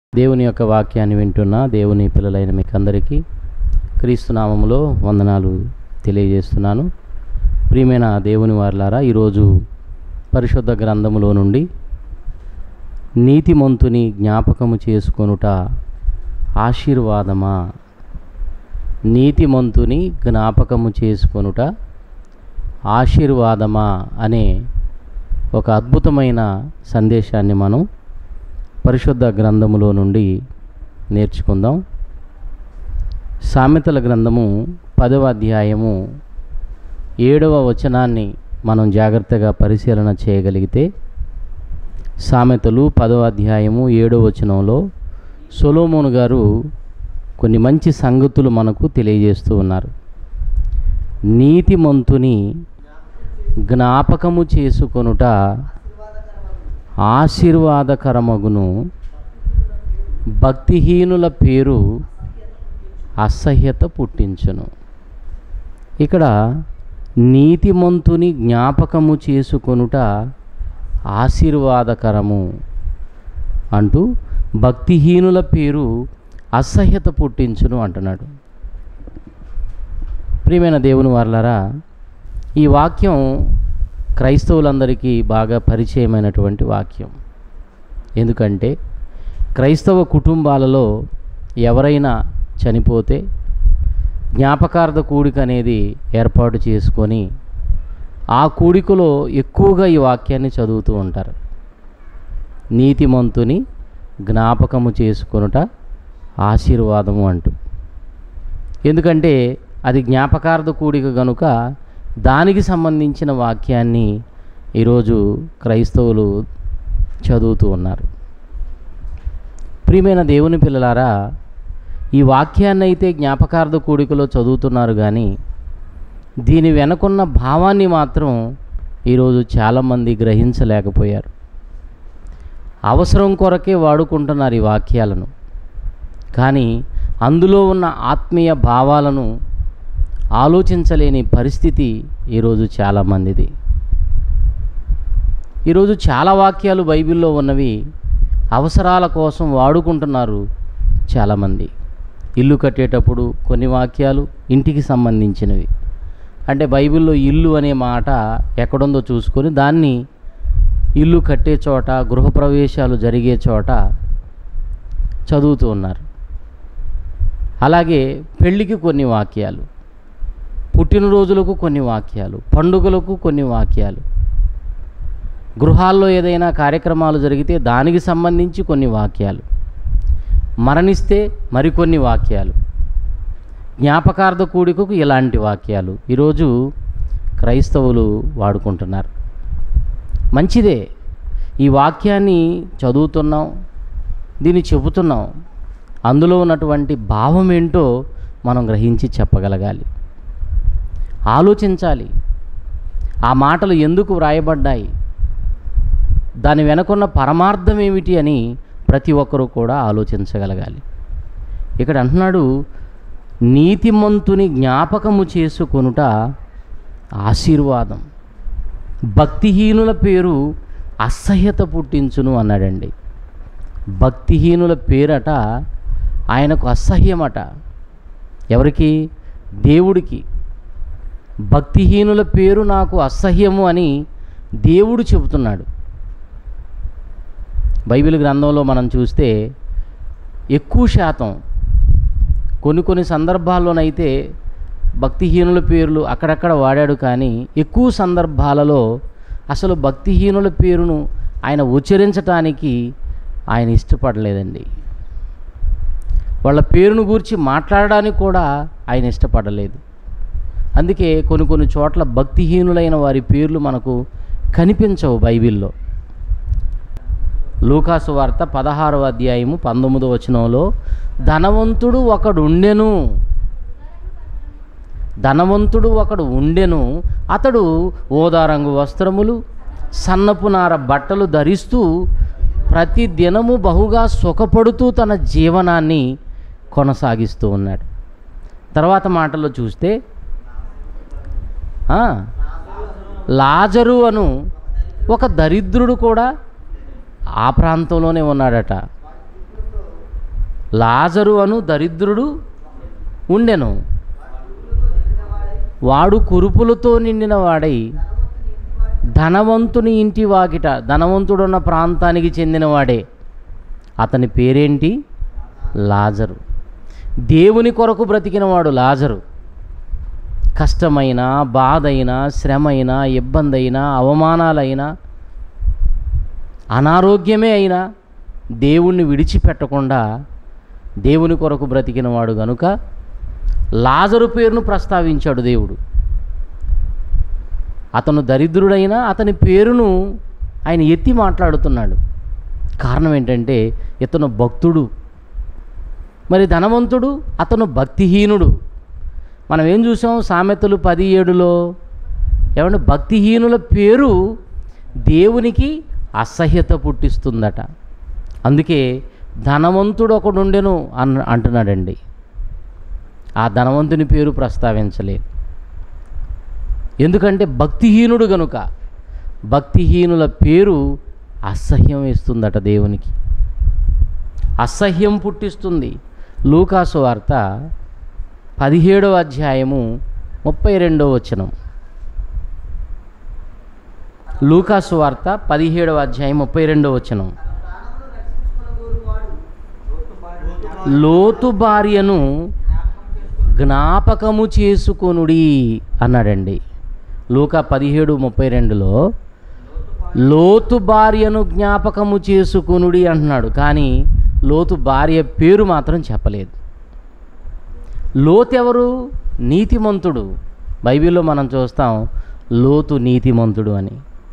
దేవుని యొక్క వాక్యాన్ని వింటున్న దేవుని పిల్లలైన మీకు అందరికీ క్రీస్తు నామములో వందనాలు తెలియజేస్తున్నాను ప్రియమైన దేవుని వారలారా ఈరోజు పరిశుద్ధ గ్రంథములో నుండి నీతిమంతుని జ్ఞాపకము చేసుకొనుట ఆశీర్వాదమా నీతిమంతుని జ్ఞాపకము చేసుకొనుట ఆశీర్వాదమా అనే ఒక అద్భుతమైన సందేశాన్ని మనం పరిశుద్ధ గ్రంథములో నుండి నేర్చుకుందాం సామెతల గ్రంథము పదవ అధ్యాయము ఏడవ వచనాన్ని మనం జాగ్రత్తగా పరిశీలన చేయగలిగితే సామెతలు పదవ అధ్యాయము ఏడవ వచనంలో సొలోమోను గారు కొన్ని మంచి సంగతులు మనకు తెలియజేస్తూ ఉన్నారు నీతిమంతుని జ్ఞాపకము చేసుకొనుట ఆశీర్వాదకరమగును భక్తిహీనుల పేరు అసహ్యత పుట్టించును ఇక్కడ నీతిమంతుని జ్ఞాపకము చేసుకొనుట ఆశీర్వాదకరము అంటూ భక్తిహీనుల పేరు అసహ్యత పుట్టించును అంటున్నాడు ప్రియమైన దేవుని వారలారా ఈ వాక్యం క్రైస్తవులందరికీ బాగా పరిచయమైనటువంటి వాక్యం ఎందుకంటే క్రైస్తవ కుటుంబాలలో ఎవరైనా చనిపోతే జ్ఞాపకార్థ కూడిక అనేది ఏర్పాటు చేసుకొని ఆ కూడికలో ఎక్కువగా ఈ వాక్యాన్ని చదువుతూ ఉంటారు నీతిమంతుని జ్ఞాపకము చేసుకొనుట ఆశీర్వాదము అంటూ ఎందుకంటే అది జ్ఞాపకార్థ కూడిక గనుక దానికి సంబంధించిన వాక్యాన్ని ఈరోజు క్రైస్తవులు చదువుతూ ఉన్నారు ప్రియమైన దేవుని పిల్లలారా ఈ వాక్యాన్ని అయితే జ్ఞాపకార్థ కూడికలో చదువుతున్నారు కానీ దీని వెనకున్న భావాన్ని మాత్రం ఈరోజు చాలామంది గ్రహించలేకపోయారు అవసరం కొరకే వాడుకుంటున్నారు ఈ వాక్యాలను కానీ అందులో ఉన్న ఆత్మీయ భావాలను ఆలోచించలేని పరిస్థితి ఈరోజు చాలామందిది ఈరోజు చాలా వాక్యాలు బైబిల్లో ఉన్నవి అవసరాల కోసం వాడుకుంటున్నారు చాలామంది ఇల్లు కట్టేటప్పుడు కొన్ని వాక్యాలు ఇంటికి సంబంధించినవి అంటే బైబిల్లో ఇల్లు అనే మాట ఎక్కడుందో చూసుకొని దాన్ని ఇల్లు కట్టే చోట గృహప్రవేశాలు జరిగే చోట చదువుతూ ఉన్నారు అలాగే పెళ్ళికి కొన్ని వాక్యాలు పుట్టినరోజులకు కొన్ని వాక్యాలు పండుగలకు కొన్ని వాక్యాలు గృహాల్లో ఏదైనా కార్యక్రమాలు జరిగితే దానికి సంబంధించి కొన్ని వాక్యాలు మరణిస్తే మరికొన్ని వాక్యాలు జ్ఞాపకార్థ కూడికకు ఇలాంటి వాక్యాలు ఈరోజు క్రైస్తవులు వాడుకుంటున్నారు మంచిదే ఈ వాక్యాన్ని చదువుతున్నాం దీన్ని చెబుతున్నాం అందులో ఉన్నటువంటి భావం ఏంటో మనం గ్రహించి చెప్పగలగాలి ఆలోచించాలి ఆ మాటలు ఎందుకు వ్రాయబడ్డాయి దాని వెనకున్న పరమార్థం ఏమిటి అని ప్రతి ఒక్కరూ కూడా ఆలోచించగలగాలి ఇక్కడ అంటున్నాడు నీతిమంతుని జ్ఞాపకము చేసుకొనుట ఆశీర్వాదం భక్తిహీనుల పేరు అసహ్యత పుట్టించును అన్నాడండి భక్తిహీనుల పేరట ఆయనకు అసహ్యమట ఎవరికి దేవుడికి భక్తిహీనుల పేరు నాకు అసహ్యము అని దేవుడు చెబుతున్నాడు బైబిల్ గ్రంథంలో మనం చూస్తే ఎక్కువ శాతం కొన్ని కొన్ని సందర్భాల్లోనైతే భక్తిహీనుల పేర్లు అక్కడక్కడ వాడాడు కానీ ఎక్కువ సందర్భాలలో అసలు భక్తిహీనుల పేరును ఆయన ఉచ్చరించటానికి ఆయన ఇష్టపడలేదండి వాళ్ళ పేరును గురించి మాట్లాడడానికి కూడా ఆయన ఇష్టపడలేదు అందుకే కొన్ని కొన్ని చోట్ల భక్తిహీనులైన వారి పేర్లు మనకు కనిపించవు బైబిల్లో లూకాసు వార్త పదహారవ అధ్యాయము పంతొమ్మిదవ వచనంలో ధనవంతుడు ఒకడు ఉండెను ధనవంతుడు ఒకడు ఉండెను అతడు ఓదారంగు వస్త్రములు సన్నపు నార బట్టలు ధరిస్తూ ప్రతి దినము బహుగా సుఖపడుతూ తన జీవనాన్ని కొనసాగిస్తూ ఉన్నాడు తర్వాత మాటల్లో చూస్తే ఆ, లాజరు అను ఒక దరిద్రుడు కూడా ఆ ప్రాంతంలోనే ఉన్నాడట లాజరు అను దరిద్రుడు ఉండెను వాడు కురుపులతో నిండిన వాడై ధనవంతుని ఇంటి వాకిట ధనవంతుడున్న ప్రాంతానికి చెందినవాడే అతని పేరేంటి లాజరు దేవుని కొరకు బ్రతికినవాడు లాజరు కష్టమైన బాధైన శ్రమైన ఇబ్బంది అయినా అవమానాలైనా అనారోగ్యమే అయినా దేవుణ్ణి విడిచిపెట్టకుండా దేవుని కొరకు బ్రతికినవాడు గనుక లాజరు పేరును ప్రస్తావించాడు దేవుడు అతను దరిద్రుడైనా అతని పేరును ఆయన ఎత్తి మాట్లాడుతున్నాడు కారణం ఏంటంటే ఇతను భక్తుడు మరి ధనవంతుడు అతను భక్తిహీనుడు మనం ఏం చూసాం సామెతలు పది ఏడులో ఏమంటే భక్తిహీనుల పేరు దేవునికి అసహ్యత పుట్టిస్తుందట అందుకే ధనవంతుడు ఒకడు ఉండెను అన్న అంటున్నాడండి ఆ ధనవంతుని పేరు ప్రస్తావించలేదు ఎందుకంటే భక్తిహీనుడు గనుక భక్తిహీనుల పేరు అసహ్యం వేస్తుందట దేవునికి అసహ్యం పుట్టిస్తుంది లూకాసు వార్త పదిహేడవ అధ్యాయము ముప్పై రెండవ వచనం లూకాసు వార్త పదిహేడవ అధ్యాయం ముప్పై రెండవ వచనం లోతు భార్యను జ్ఞాపకము చేసుకొనుడి అన్నాడండి లూకా పదిహేడు ముప్పై రెండులో లోతు భార్యను జ్ఞాపకము చేసుకొనుడి అంటున్నాడు కానీ లోతు భార్య పేరు మాత్రం చెప్పలేదు లోతు ఎవరు నీతిమంతుడు బైబిల్లో మనం చూస్తాం లోతు నీతిమంతుడు అని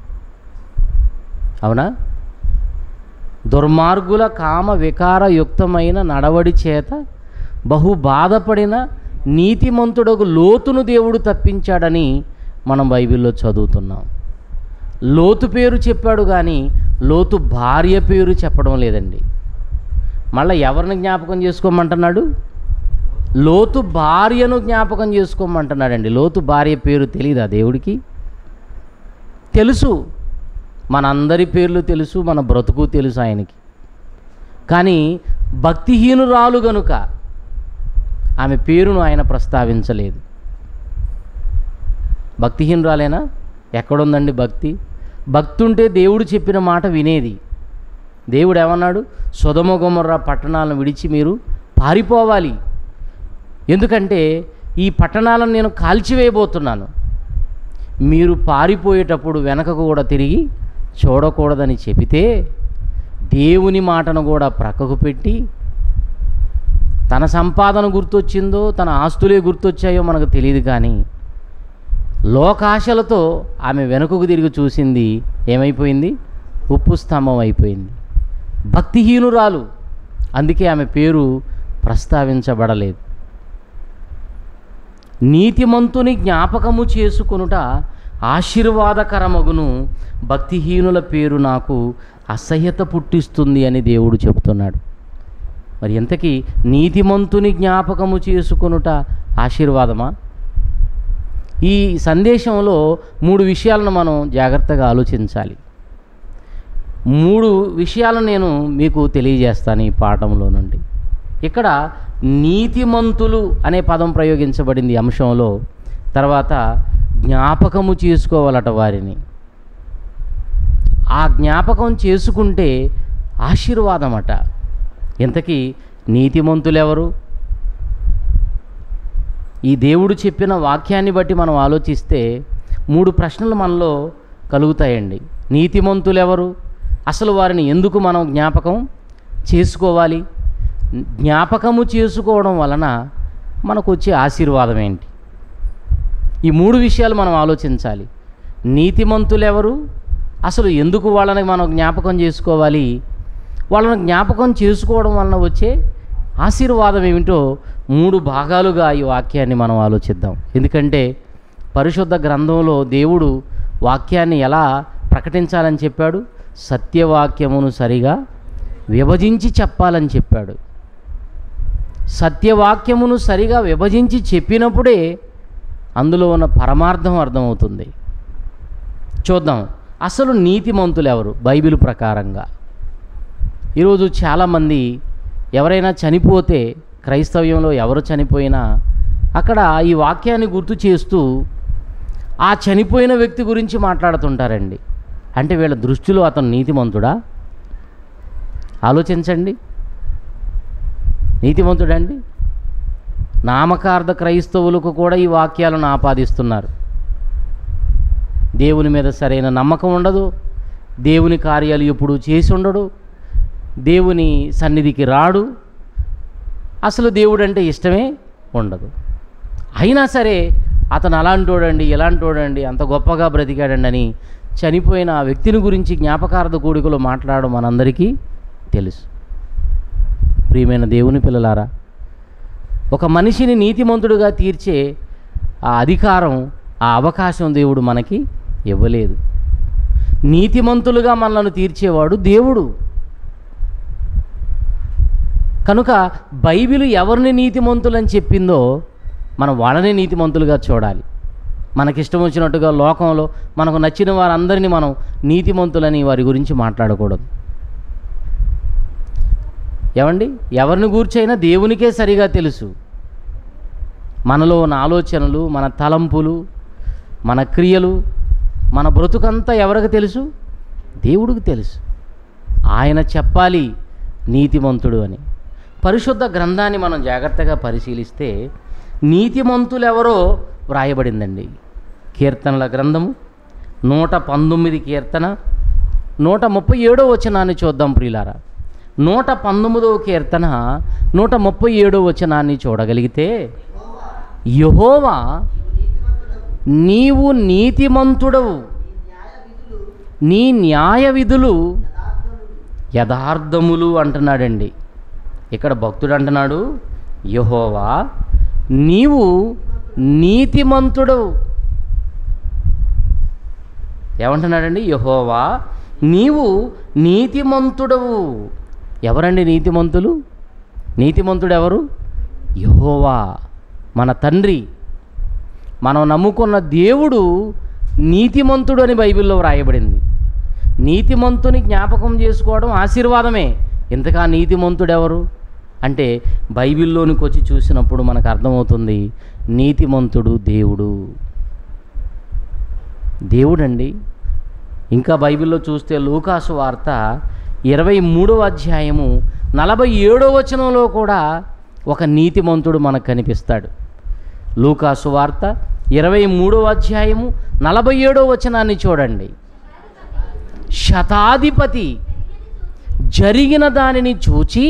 అవునా దుర్మార్గుల కామ వికారయుక్తమైన నడవడి చేత బహు బాధపడిన నీతిమంతుడకు లోతును దేవుడు తప్పించాడని మనం బైబిల్లో చదువుతున్నాం లోతు పేరు చెప్పాడు కానీ లోతు భార్య పేరు చెప్పడం లేదండి మళ్ళీ ఎవరిని జ్ఞాపకం చేసుకోమంటున్నాడు లోతు భార్యను జ్ఞాపకం చేసుకోమంటున్నాడండి లోతు భార్య పేరు తెలియదా దేవుడికి తెలుసు మనందరి పేర్లు తెలుసు మన బ్రతుకు తెలుసు ఆయనకి కానీ భక్తిహీనురాలు గనుక ఆమె పేరును ఆయన ప్రస్తావించలేదు భక్తిహీనురాలేనా ఎక్కడుందండి భక్తి భక్తి ఉంటే దేవుడు చెప్పిన మాట వినేది దేవుడు ఏమన్నాడు సుధమ గుమర్ర పట్టణాలను విడిచి మీరు పారిపోవాలి ఎందుకంటే ఈ పట్టణాలను నేను కాల్చివేయబోతున్నాను మీరు పారిపోయేటప్పుడు వెనకకు కూడా తిరిగి చూడకూడదని చెబితే దేవుని మాటను కూడా ప్రక్కకు పెట్టి తన సంపాదన గుర్తొచ్చిందో తన ఆస్తులే గుర్తొచ్చాయో మనకు తెలియదు కానీ లోకాశలతో ఆమె వెనుకకు తిరిగి చూసింది ఏమైపోయింది ఉప్పు స్తంభం అయిపోయింది భక్తిహీనురాలు అందుకే ఆమె పేరు ప్రస్తావించబడలేదు నీతిమంతుని జ్ఞాపకము చేసుకొనుట ఆశీర్వాదకరమగును భక్తిహీనుల పేరు నాకు అసహ్యత పుట్టిస్తుంది అని దేవుడు చెబుతున్నాడు మరి ఎంతకీ నీతిమంతుని జ్ఞాపకము చేసుకొనుట ఆశీర్వాదమా ఈ సందేశంలో మూడు విషయాలను మనం జాగ్రత్తగా ఆలోచించాలి మూడు విషయాలను నేను మీకు తెలియజేస్తాను ఈ పాఠంలో నుండి ఇక్కడ నీతిమంతులు అనే పదం ప్రయోగించబడింది ఈ అంశంలో తర్వాత జ్ఞాపకము చేసుకోవాలట వారిని ఆ జ్ఞాపకం చేసుకుంటే ఆశీర్వాదమట ఇంతకీ నీతిమంతులెవరు ఈ దేవుడు చెప్పిన వాక్యాన్ని బట్టి మనం ఆలోచిస్తే మూడు ప్రశ్నలు మనలో కలుగుతాయండి నీతిమంతులెవరు అసలు వారిని ఎందుకు మనం జ్ఞాపకం చేసుకోవాలి జ్ఞాపకము చేసుకోవడం వలన మనకు వచ్చే ఆశీర్వాదం ఏంటి ఈ మూడు విషయాలు మనం ఆలోచించాలి నీతిమంతులెవరు అసలు ఎందుకు వాళ్ళని మనం జ్ఞాపకం చేసుకోవాలి వాళ్ళని జ్ఞాపకం చేసుకోవడం వలన వచ్చే ఆశీర్వాదం ఏమిటో మూడు భాగాలుగా ఈ వాక్యాన్ని మనం ఆలోచిద్దాం ఎందుకంటే పరిశుద్ధ గ్రంథంలో దేవుడు వాక్యాన్ని ఎలా ప్రకటించాలని చెప్పాడు సత్యవాక్యమును సరిగా విభజించి చెప్పాలని చెప్పాడు సత్యవాక్యమును సరిగా విభజించి చెప్పినప్పుడే అందులో ఉన్న పరమార్థం అర్థమవుతుంది చూద్దాం అసలు నీతిమంతులు ఎవరు బైబిల్ ప్రకారంగా ఈరోజు చాలామంది ఎవరైనా చనిపోతే క్రైస్తవ్యంలో ఎవరు చనిపోయినా అక్కడ ఈ వాక్యాన్ని గుర్తు చేస్తూ ఆ చనిపోయిన వ్యక్తి గురించి మాట్లాడుతుంటారండి అంటే వీళ్ళ దృష్టిలో అతను నీతిమంతుడా ఆలోచించండి నీతిమంతుడండి నామకార్థ క్రైస్తవులకు కూడా ఈ వాక్యాలను ఆపాదిస్తున్నారు దేవుని మీద సరైన నమ్మకం ఉండదు దేవుని కార్యాలు ఎప్పుడు చేసి ఉండడు దేవుని సన్నిధికి రాడు అసలు దేవుడు అంటే ఇష్టమే ఉండదు అయినా సరే అతను అలాంటోడండి ఇలాంటోడండి అంత గొప్పగా బ్రతికాడండి అని చనిపోయిన ఆ వ్యక్తిని గురించి జ్ఞాపకార్థ కూడికలో మాట్లాడడం మనందరికీ తెలుసు ప్రియమైన దేవుని పిల్లలారా ఒక మనిషిని నీతిమంతుడుగా తీర్చే ఆ అధికారం ఆ అవకాశం దేవుడు మనకి ఇవ్వలేదు నీతిమంతులుగా మనలను తీర్చేవాడు దేవుడు కనుక బైబిల్ ఎవరిని నీతిమంతులని చెప్పిందో మనం వాళ్ళని నీతిమంతులుగా చూడాలి మనకిష్టం వచ్చినట్టుగా లోకంలో మనకు నచ్చిన వారందరినీ మనం నీతిమంతులని వారి గురించి మాట్లాడకూడదు ఏమండి ఎవరిని గూర్చైనా దేవునికే సరిగా తెలుసు మనలో ఉన్న ఆలోచనలు మన తలంపులు మన క్రియలు మన బ్రతుకంతా ఎవరికి తెలుసు దేవుడికి తెలుసు ఆయన చెప్పాలి నీతిమంతుడు అని పరిశుద్ధ గ్రంథాన్ని మనం జాగ్రత్తగా పరిశీలిస్తే నీతిమంతులు ఎవరో వ్రాయబడిందండి కీర్తనల గ్రంథము నూట పంతొమ్మిది కీర్తన నూట ముప్పై ఏడో వచనాన్ని చూద్దాం ప్రియులారా నూట పంతొమ్మిదవ కీర్తన నూట ముప్పై ఏడో వచనాన్ని చూడగలిగితే యహోవా నీవు నీతిమంతుడవు నీ న్యాయ విధులు యథార్థములు అంటున్నాడండి ఇక్కడ భక్తుడు అంటున్నాడు యహోవా నీవు నీతిమంతుడవు ఏమంటున్నాడండి యహోవా నీవు నీతిమంతుడవు ఎవరండి నీతిమంతులు నీతిమంతుడు ఎవరు యహోవా మన తండ్రి మనం నమ్ముకున్న దేవుడు నీతిమంతుడు అని బైబిల్లో వ్రాయబడింది నీతిమంతుని జ్ఞాపకం చేసుకోవడం ఆశీర్వాదమే ఇంతకా నీతిమంతుడు ఎవరు అంటే బైబిల్లోనికి వచ్చి చూసినప్పుడు మనకు అర్థమవుతుంది నీతిమంతుడు దేవుడు దేవుడండి ఇంకా బైబిల్లో చూస్తే లూకాసు వార్త ఇరవై మూడవ అధ్యాయము నలభై ఏడో వచనంలో కూడా ఒక నీతిమంతుడు మనకు కనిపిస్తాడు లూకాసు వార్త ఇరవై మూడవ అధ్యాయము నలభై ఏడో వచనాన్ని చూడండి శతాధిపతి జరిగిన దానిని చూచి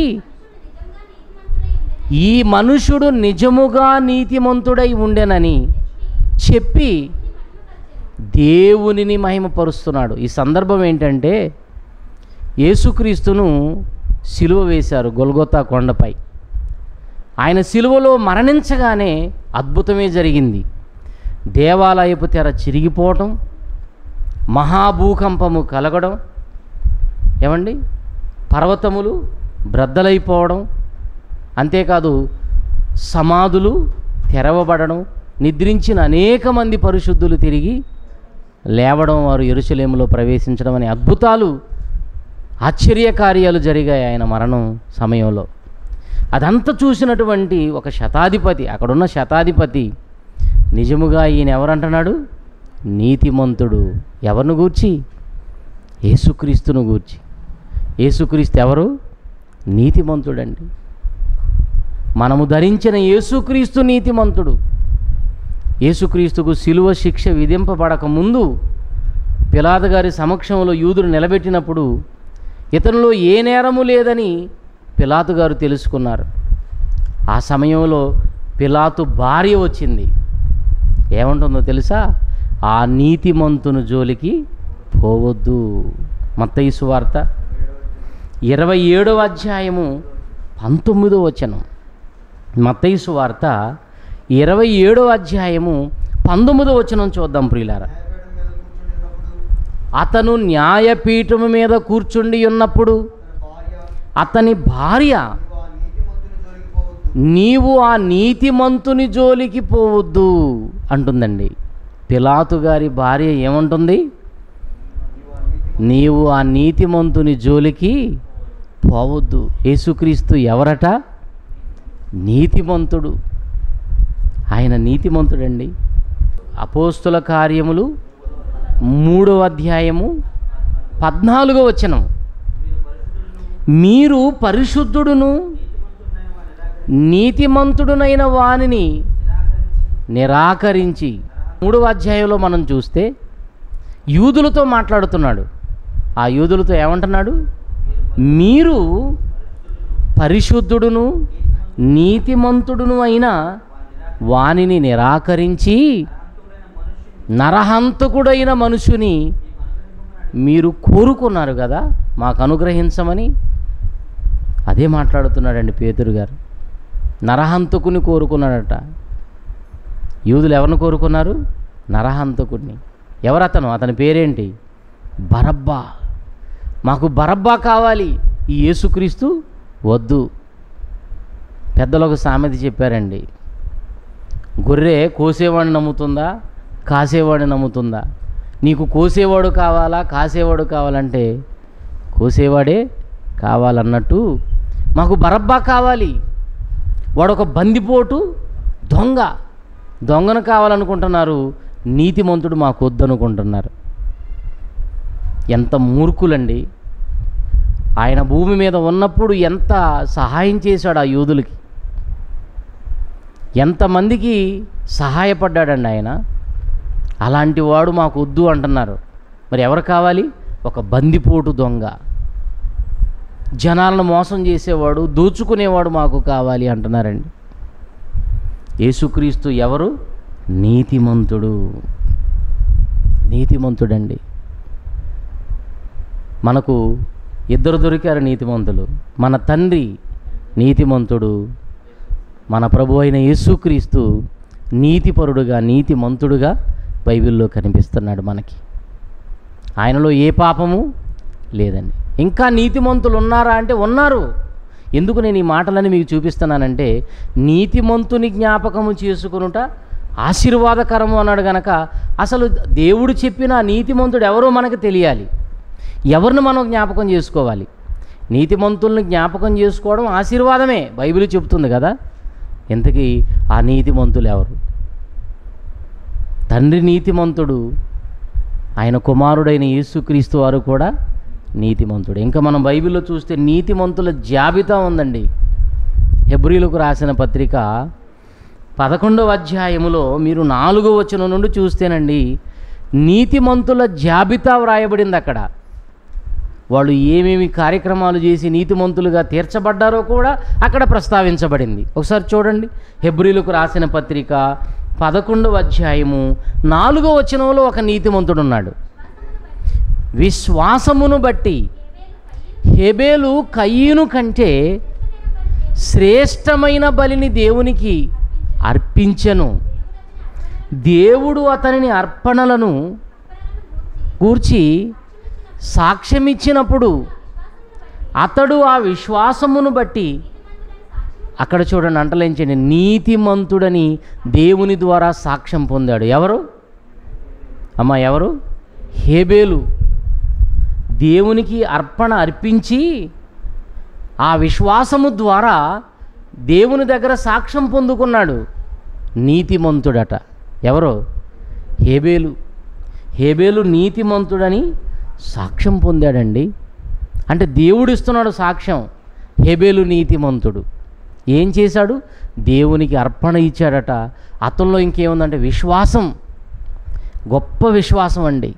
ఈ మనుషుడు నిజముగా నీతిమంతుడై ఉండెనని చెప్పి దేవునిని మహిమపరుస్తున్నాడు ఈ సందర్భం ఏంటంటే యేసుక్రీస్తును సిలువ వేశారు గొల్గొతా కొండపై ఆయన సిలువలో మరణించగానే అద్భుతమే జరిగింది దేవాలయపు తెర చిరిగిపోవటం మహాభూకంపము కలగడం ఏమండి పర్వతములు బ్రద్దలైపోవడం అంతేకాదు సమాధులు తెరవబడడం నిద్రించిన అనేక మంది పరిశుద్ధులు తిరిగి లేవడం వారు ఎరుసలేములో ప్రవేశించడం అనే అద్భుతాలు ఆశ్చర్యకార్యాలు జరిగాయి ఆయన మరణం సమయంలో అదంతా చూసినటువంటి ఒక శతాధిపతి అక్కడున్న శతాధిపతి నిజముగా ఈయన ఎవరంటున్నాడు నీతిమంతుడు ఎవరిని గూర్చి యేసుక్రీస్తును గూర్చి యేసుక్రీస్తు ఎవరు నీతిమంతుడండి మనము ధరించిన యేసుక్రీస్తు నీతిమంతుడు యేసుక్రీస్తుకు శిలువ శిక్ష విధింపబడక ముందు పిలాద గారి సమక్షంలో యూదుడు నిలబెట్టినప్పుడు ఇతనిలో ఏ నేరము లేదని పిలాతు గారు తెలుసుకున్నారు ఆ సమయంలో పిలాతు భార్య వచ్చింది ఏమంటుందో తెలుసా ఆ నీతిమంతుని జోలికి పోవద్దు మత్తయి సువార్త ఇరవై ఏడవ అధ్యాయము పంతొమ్మిదో వచనం మత్తయి సువార్త ఇరవై ఏడవ అధ్యాయము పంతొమ్మిదో వచనం చూద్దాం ప్రియులారా అతను న్యాయపీఠము మీద కూర్చుండి ఉన్నప్పుడు అతని భార్య నీవు ఆ నీతిమంతుని జోలికి పోవద్దు అంటుందండి పిలాతు గారి భార్య ఏమంటుంది నీవు ఆ నీతిమంతుని జోలికి పోవద్దు యేసుక్రీస్తు ఎవరట నీతిమంతుడు ఆయన నీతిమంతుడండి అపోస్తుల కార్యములు మూడవ అధ్యాయము పద్నాలుగో వచనం మీరు పరిశుద్ధుడును నీతిమంతుడునైన వానిని నిరాకరించి మూడవ అధ్యాయంలో మనం చూస్తే యూదులతో మాట్లాడుతున్నాడు ఆ యూదులతో ఏమంటున్నాడు మీరు పరిశుద్ధుడును నీతిమంతుడును అయిన వానిని నిరాకరించి నరహంతకుడైన మనుషుని మీరు కోరుకున్నారు కదా మాకు అనుగ్రహించమని అదే మాట్లాడుతున్నాడండి పేతురు గారు నరహంతకుని కోరుకున్నాడట యూదులు ఎవరిని కోరుకున్నారు నరహంతకుడిని ఎవరతను అతని పేరేంటి బరబ్బా మాకు బరబ్బా కావాలి ఈ యేసుక్రీస్తు వద్దు పెద్దలు ఒక సామెత చెప్పారండి గొర్రె కోసేవాడిని నమ్ముతుందా కాసేవాడిని నమ్ముతుందా నీకు కోసేవాడు కావాలా కాసేవాడు కావాలంటే కోసేవాడే కావాలన్నట్టు మాకు బరబ్బా కావాలి వాడు ఒక బందిపోటు దొంగ దొంగను కావాలనుకుంటున్నారు నీతిమంతుడు మాకు వద్దనుకుంటున్నారు ఎంత మూర్ఖులండి ఆయన భూమి మీద ఉన్నప్పుడు ఎంత సహాయం చేశాడు ఆ యూదులకి ఎంతమందికి సహాయపడ్డాడండి ఆయన అలాంటి వాడు మాకు వద్దు అంటున్నారు మరి ఎవరు కావాలి ఒక బందిపోటు దొంగ జనాలను మోసం చేసేవాడు దోచుకునేవాడు మాకు కావాలి అంటున్నారండి యేసుక్రీస్తు ఎవరు నీతిమంతుడు నీతిమంతుడండి మనకు ఇద్దరు దొరికారు నీతిమంతులు మన తండ్రి నీతిమంతుడు మన ప్రభు అయిన యేసుక్రీస్తు నీతిపరుడుగా నీతిమంతుడుగా బైబిల్లో కనిపిస్తున్నాడు మనకి ఆయనలో ఏ పాపము లేదండి ఇంకా నీతిమంతులు ఉన్నారా అంటే ఉన్నారు ఎందుకు నేను ఈ మాటలని మీకు చూపిస్తున్నానంటే నీతిమంతుని జ్ఞాపకము చేసుకునుట ఆశీర్వాదకరము అన్నాడు గనక అసలు దేవుడు చెప్పిన ఆ నీతిమంతుడు ఎవరో మనకు తెలియాలి ఎవరిని మనం జ్ఞాపకం చేసుకోవాలి నీతిమంతుల్ని జ్ఞాపకం చేసుకోవడం ఆశీర్వాదమే బైబిల్ చెబుతుంది కదా ఇంతకీ ఆ నీతిమంతులు ఎవరు తండ్రి నీతిమంతుడు ఆయన కుమారుడైన యేసుక్రీస్తు వారు కూడా నీతిమంతుడు ఇంకా మనం బైబిల్లో చూస్తే నీతిమంతుల జాబితా ఉందండి హెబ్రిలకు రాసిన పత్రిక పదకొండవ అధ్యాయములో మీరు నాలుగో వచనం నుండి చూస్తేనండి నీతిమంతుల జాబితా వ్రాయబడింది అక్కడ వాళ్ళు ఏమేమి కార్యక్రమాలు చేసి నీతిమంతులుగా తీర్చబడ్డారో కూడా అక్కడ ప్రస్తావించబడింది ఒకసారి చూడండి హెబ్రిలకు రాసిన పత్రిక పదకొండవ అధ్యాయము నాలుగో వచనంలో ఒక నీతిమంతుడు ఉన్నాడు విశ్వాసమును బట్టి హెబేలు కయ్యను కంటే శ్రేష్టమైన బలిని దేవునికి అర్పించెను దేవుడు అతనిని అర్పణలను కూర్చి సాక్ష్యమిచ్చినప్పుడు అతడు ఆ విశ్వాసమును బట్టి అక్కడ చూడండి అంటలేంచండి నీతిమంతుడని దేవుని ద్వారా సాక్ష్యం పొందాడు ఎవరు అమ్మ ఎవరు హేబేలు దేవునికి అర్పణ అర్పించి ఆ విశ్వాసము ద్వారా దేవుని దగ్గర సాక్ష్యం పొందుకున్నాడు నీతిమంతుడట ఎవరో హేబేలు హేబేలు నీతిమంతుడని సాక్ష్యం పొందాడండి అంటే దేవుడు ఇస్తున్నాడు సాక్ష్యం హేబేలు నీతిమంతుడు ఏం చేశాడు దేవునికి అర్పణ ఇచ్చాడట అతనిలో ఇంకేముందంటే విశ్వాసం గొప్ప విశ్వాసం అండి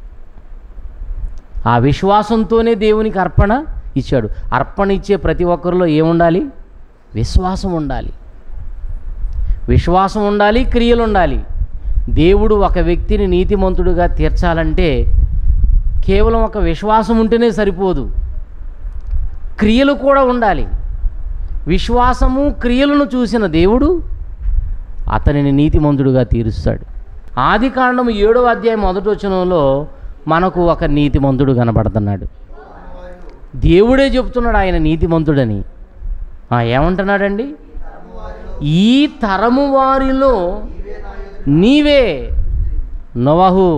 ఆ విశ్వాసంతోనే దేవునికి అర్పణ ఇచ్చాడు అర్పణ ఇచ్చే ప్రతి ఒక్కరిలో ఏముండాలి విశ్వాసం ఉండాలి విశ్వాసం ఉండాలి క్రియలు ఉండాలి దేవుడు ఒక వ్యక్తిని నీతిమంతుడుగా తీర్చాలంటే కేవలం ఒక విశ్వాసం ఉంటేనే సరిపోదు క్రియలు కూడా ఉండాలి విశ్వాసము క్రియలను చూసిన దేవుడు అతనిని నీతిమంతుడుగా తీరుస్తాడు ఆది కాండము ఏడవ అధ్యాయం మొదటి వచనంలో మనకు ఒక నీతిమంతుడు కనబడుతున్నాడు దేవుడే చెప్తున్నాడు ఆయన నీతిమంతుడని ఆ, ఏమంటున్నాడండి ఈ తరము వారిలో నీవే నోవాహు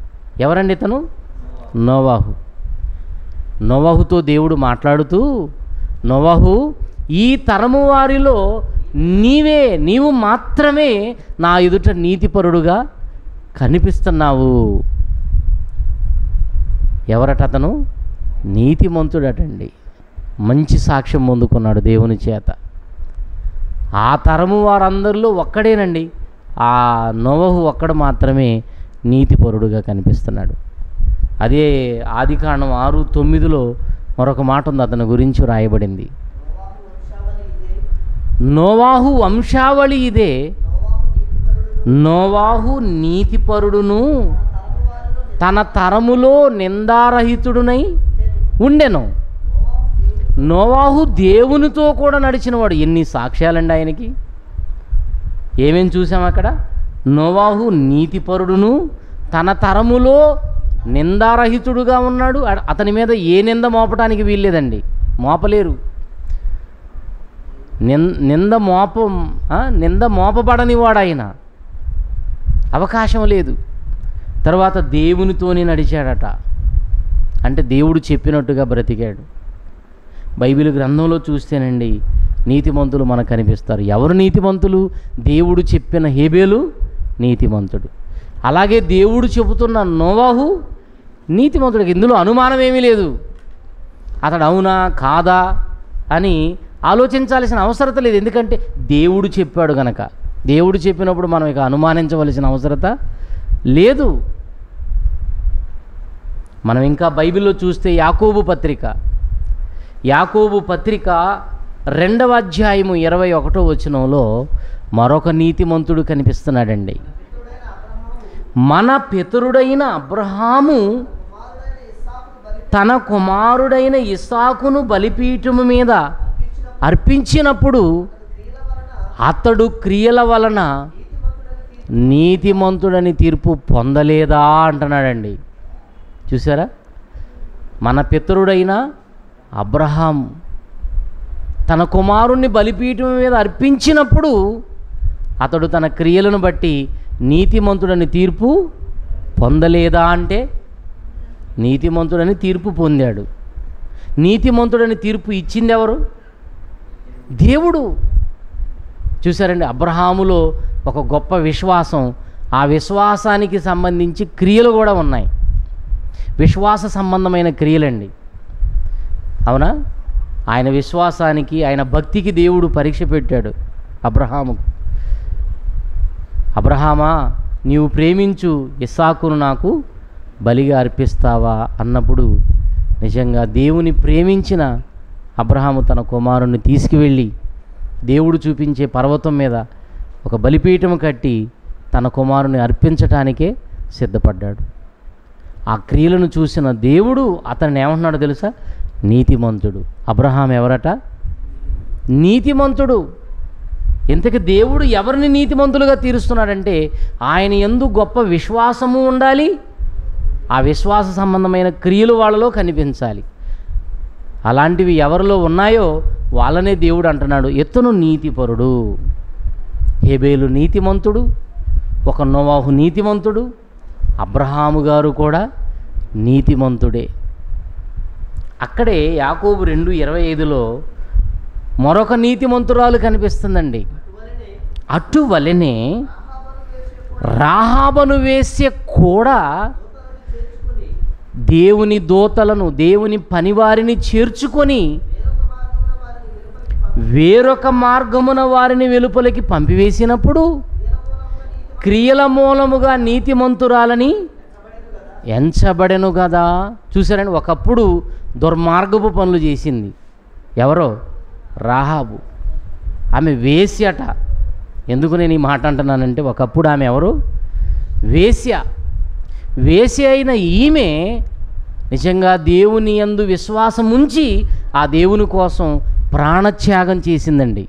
ఎవరండి ఇతను నోవాహు నోవాహుతో దేవుడు మాట్లాడుతూ నోవాహు ఈ తరము వారిలో నీవే నీవు మాత్రమే నా ఎదుట నీతిపరుడుగా కనిపిస్తున్నావు ఎవరట అతను నీతిమంతుడటండి మంచి సాక్ష్యం పొందుకున్నాడు దేవుని చేత ఆ తరము వారందరిలో ఒక్కడేనండి ఆ నోవహు ఒక్కడు మాత్రమే నీతిపరుడుగా కనిపిస్తున్నాడు అదే ఆదికాండం ఆరు తొమ్మిదిలో మరొక మాట ఉంది అతని గురించి రాయబడింది నోవాహు వంశావళి ఇదే నోవాహు నోవాహు నీతిపరుడు నీతిపరుడును తరము వారిలో తన తరములో నిందారహితుడునై ఉండెను నోవాహు దేవునితో కూడా నడిచినవాడు ఎన్ని సాక్ష్యాలండి ఆయనకి ఏమేం చూసాం అక్కడ నోవాహు నీతిపరుడును తన తరములో నిందారహితుడుగా ఉన్నాడు అ- అతని మీద ఏ నింద మోపడానికి వీల్లేదండి మోపలేరు నిన్ నింద మోపం ఆ, నింద మోపబడని వాడు ఆయన అవకాశం లేదు తర్వాత దేవునితోనే నడిచాడట అంటే దేవుడు చెప్పినట్టుగా బ్రతికాడు బైబిల్ గ్రంథంలో చూస్తేనండి నీతిమంతులు మనకు కనిపిస్తారు ఎవరు నీతిమంతులు దేవుడు చెప్పిన హేబేలు నీతిమంతుడు అలాగే దేవుడు చెబుతున్న నోవాహు నీతిమంతుడికి ఇందులో అనుమానం ఏమీ లేదు అతడు అవునా కాదా అని ఆలోచించాల్సిన అవసరత లేదు ఎందుకంటే దేవుడు చెప్పాడు గనక దేవుడు చెప్పినప్పుడు మనం ఇక అనుమానించవలసిన అవసరత లేదు మనం ఇంకా బైబిల్లో చూస్తే యాకోబు పత్రిక యాకోబు పత్రిక రెండవ అధ్యాయము ఇరవై ఒకటో వచనంలో మరొక నీతిమంతుడు కనిపిస్తున్నాడండి మన పితరుడైన అబ్రహాము తన కుమారుడైన ఇస్సాకును బలిపీఠము మీద అర్పించినప్పుడు అతడు క్రియల వలన నీతిమంతుడని తీర్పు పొందలేదా అంటున్నాడండి చూసారా మన పితరుడైన అబ్రహాం తన కుమారుణ్ణి బలిపీఠం మీద అర్పించినప్పుడు అతడు తన క్రియలను బట్టి నీతిమంతుడని తీర్పు పొందలేదా అంటే నీతిమంతుడని తీర్పు పొందాడు నీతిమంతుడని తీర్పు ఇచ్చింది ఎవరు దేవుడు చూసారండి అబ్రహాములో ఒక గొప్ప విశ్వాసం ఆ విశ్వాసానికి సంబంధించి క్రియలు కూడా ఉన్నాయి విశ్వాస సంబంధమైన క్రియలండి అవునా ఆయన విశ్వాసానికి ఆయన భక్తికి దేవుడు పరీక్ష పెట్టాడు అబ్రహాము అబ్రహామా నీవు ప్రేమించు ఇస్సాకును నాకు బలిగా అర్పిస్తావా అన్నప్పుడు నిజంగా దేవుని ప్రేమించిన అబ్రహాము తన కుమారుణ్ణి తీసుకువెళ్ళి దేవుడు చూపించే పర్వతం మీద ఒక బలిపీఠం కట్టి తన కుమారుని అర్పించటానికే సిద్ధపడ్డాడు ఆ క్రియలను చూసిన దేవుడు అతన్ని ఏమంటున్నాడో తెలుసా నీతిమంతుడు అబ్రహాం ఎవరట నీతిమంతుడు ఇంతకు దేవుడు ఎవరిని నీతిమంతులుగా తీరుస్తున్నాడంటే ఆయన ఎందు గొప్ప విశ్వాసము ఉండాలి ఆ విశ్వాస సంబంధమైన క్రియలు వాళ్ళలో కనిపించాలి అలాంటివి ఎవరిలో ఉన్నాయో వాళ్ళనే దేవుడు అంటున్నాడు ఎత్తును నీతిపరుడు హేబేలు నీతిమంతుడు ఒక నోవాహు నీతిమంతుడు అబ్రహాము గారు కూడా నీతిమంతుడే అక్కడే యాకోబు రెండు ఇరవై ఐదులో మరొక నీతిమంతురాలు కనిపిస్తుందండి అటువలనే రాహాబను వేసే కూడా దేవుని దోతలను దేవుని పనివారిని చేర్చుకొని వేరొక మార్గమున వారిని వెలుపలికి పంపివేసినప్పుడు క్రియల మూలముగా నీతిమంతురాలని ఎంచబడెను కదా చూసారండి ఒకప్పుడు దుర్మార్గపు పనులు చేసింది ఎవరో రాహాబు ఆమె వేశ్యట ఎందుకు నేను ఈ మాట అంటున్నానంటే ఒకప్పుడు ఆమె ఎవరు వేశ్య వేశ్య అయిన ఈమె నిజంగా దేవుని యందు విశ్వాసం ఉంచి ఆ దేవుని కోసం ప్రాణత్యాగం చేసిందండి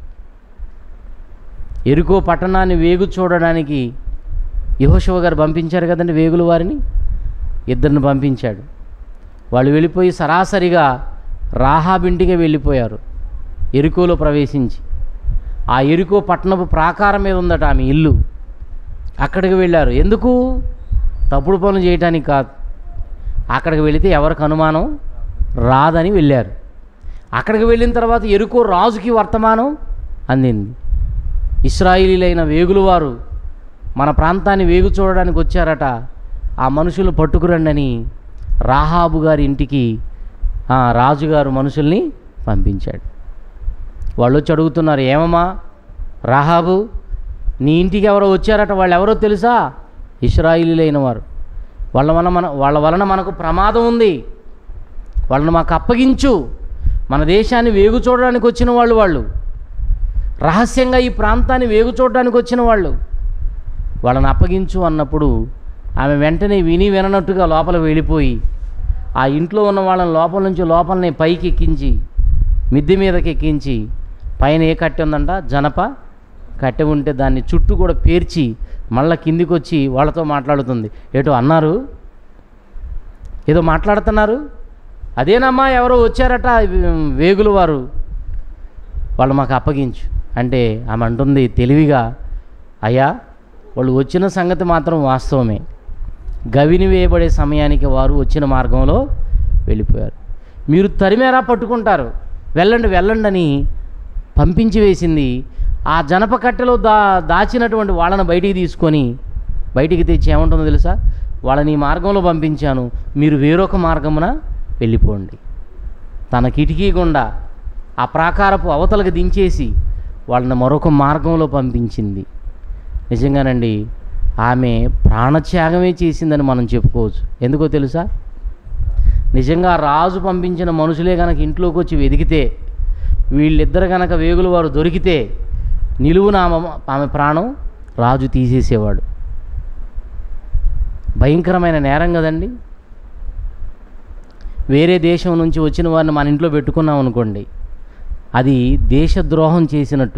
ఎరుకో పట్టణాన్ని వేగు చూడడానికి యహోశివ గారు పంపించారు కదండి వేగుల వారిని ఇద్దరిని పంపించాడు వాళ్ళు వెళ్ళిపోయి సరాసరిగా రాహాబింటికి వెళ్ళిపోయారు ఎరుకోలో ప్రవేశించి ఆ ఎరుకో పట్టణపు ప్రాకారం మీద ఉందట ఆమె ఇల్లు అక్కడికి వెళ్ళారు ఎందుకు తప్పుడు పనులు చేయటానికి కాదు అక్కడికి వెళితే ఎవరికి అనుమానం రాదని వెళ్ళారు అక్కడికి వెళ్ళిన తర్వాత ఎరుకో రాజుకి వర్తమానం అందింది ఇస్రాయిలీలైన వేగులు వారు మన ప్రాంతాన్ని వేగు చూడడానికి వచ్చారట ఆ మనుషులు పట్టుకురండి అని రాహాబు గారి ఇంటికి ఆ రాజుగారు మనుషుల్ని పంపించాడు వాళ్ళు వచ్చి అడుగుతున్నారు ఏమమ్మా రాహాబు నీ ఇంటికి ఎవరో వచ్చారట వాళ్ళు ఎవరో తెలుసా ఇస్రాయిలీలైన వారు వాళ్ళ వలన మన వాళ్ళ వలన మనకు ప్రమాదం ఉంది వాళ్ళని మాకు అప్పగించు మన దేశాన్ని వేగు చూడడానికి వచ్చిన వాళ్ళు వాళ్ళు రహస్యంగా ఈ ప్రాంతాన్ని వేగు చూడడానికి వచ్చిన వాళ్ళు వాళ్ళని అప్పగించు అన్నప్పుడు ఆమె వెంటనే విని విననట్టుగా లోపల వెళ్ళిపోయి ఆ ఇంట్లో ఉన్న వాళ్ళని లోపల నుంచి లోపలనే పైకి ఎక్కించి మిద్దె మీదకి ఎక్కించి పైన ఏ కట్టె ఉందంట జనప కట్టె ఉంటే దాన్ని చుట్టూ కూడా పేర్చి మళ్ళా కిందికి వచ్చి వాళ్ళతో మాట్లాడుతుంది ఏటో అన్నారు ఏదో మాట్లాడుతున్నారు అదేనమ్మా ఎవరో వచ్చారట వేగులు వారు వాళ్ళు మాకు అప్పగించు అంటే ఆమె అంటుంది తెలివిగా అయ్యా వాళ్ళు వచ్చిన సంగతి మాత్రం వాస్తవమే గవిని వేయబడే సమయానికి వారు వచ్చిన మార్గంలో వెళ్ళిపోయారు మీరు తరిమేరా పట్టుకుంటారు వెళ్ళండి వెళ్ళండి అని పంపించి వేసింది ఆ జనప కట్టెలో దా దాచినటువంటి వాళ్ళని బయటికి తీసుకొని బయటికి తెచ్చి ఏముంటుందో తెలుసా వాళ్ళని ఈ మార్గంలో పంపించాను మీరు వేరొక మార్గమున వెళ్ళిపోండి తన కిటికీ గుండా ఆ ప్రాకారపు అవతలకు దించేసి వాళ్ళని మరొక మార్గంలో పంపించింది నిజంగానండి ఆమె ప్రాణత్యాగమే చేసిందని మనం చెప్పుకోవచ్చు ఎందుకో తెలుసా నిజంగా రాజు పంపించిన మనుషులే కనుక ఇంట్లోకి వచ్చి వెదికితే వీళ్ళిద్దరు కనుక వేగులు వారు దొరికితే నిలువున ఆమె ఆమె ప్రాణం రాజు తీసేసేవాడు భయంకరమైన నేరం కదండి వేరే దేశం నుంచి వచ్చిన వారిని మన ఇంట్లో పెట్టుకున్నాం అనుకోండి అది దేశద్రోహం చేసినట్టు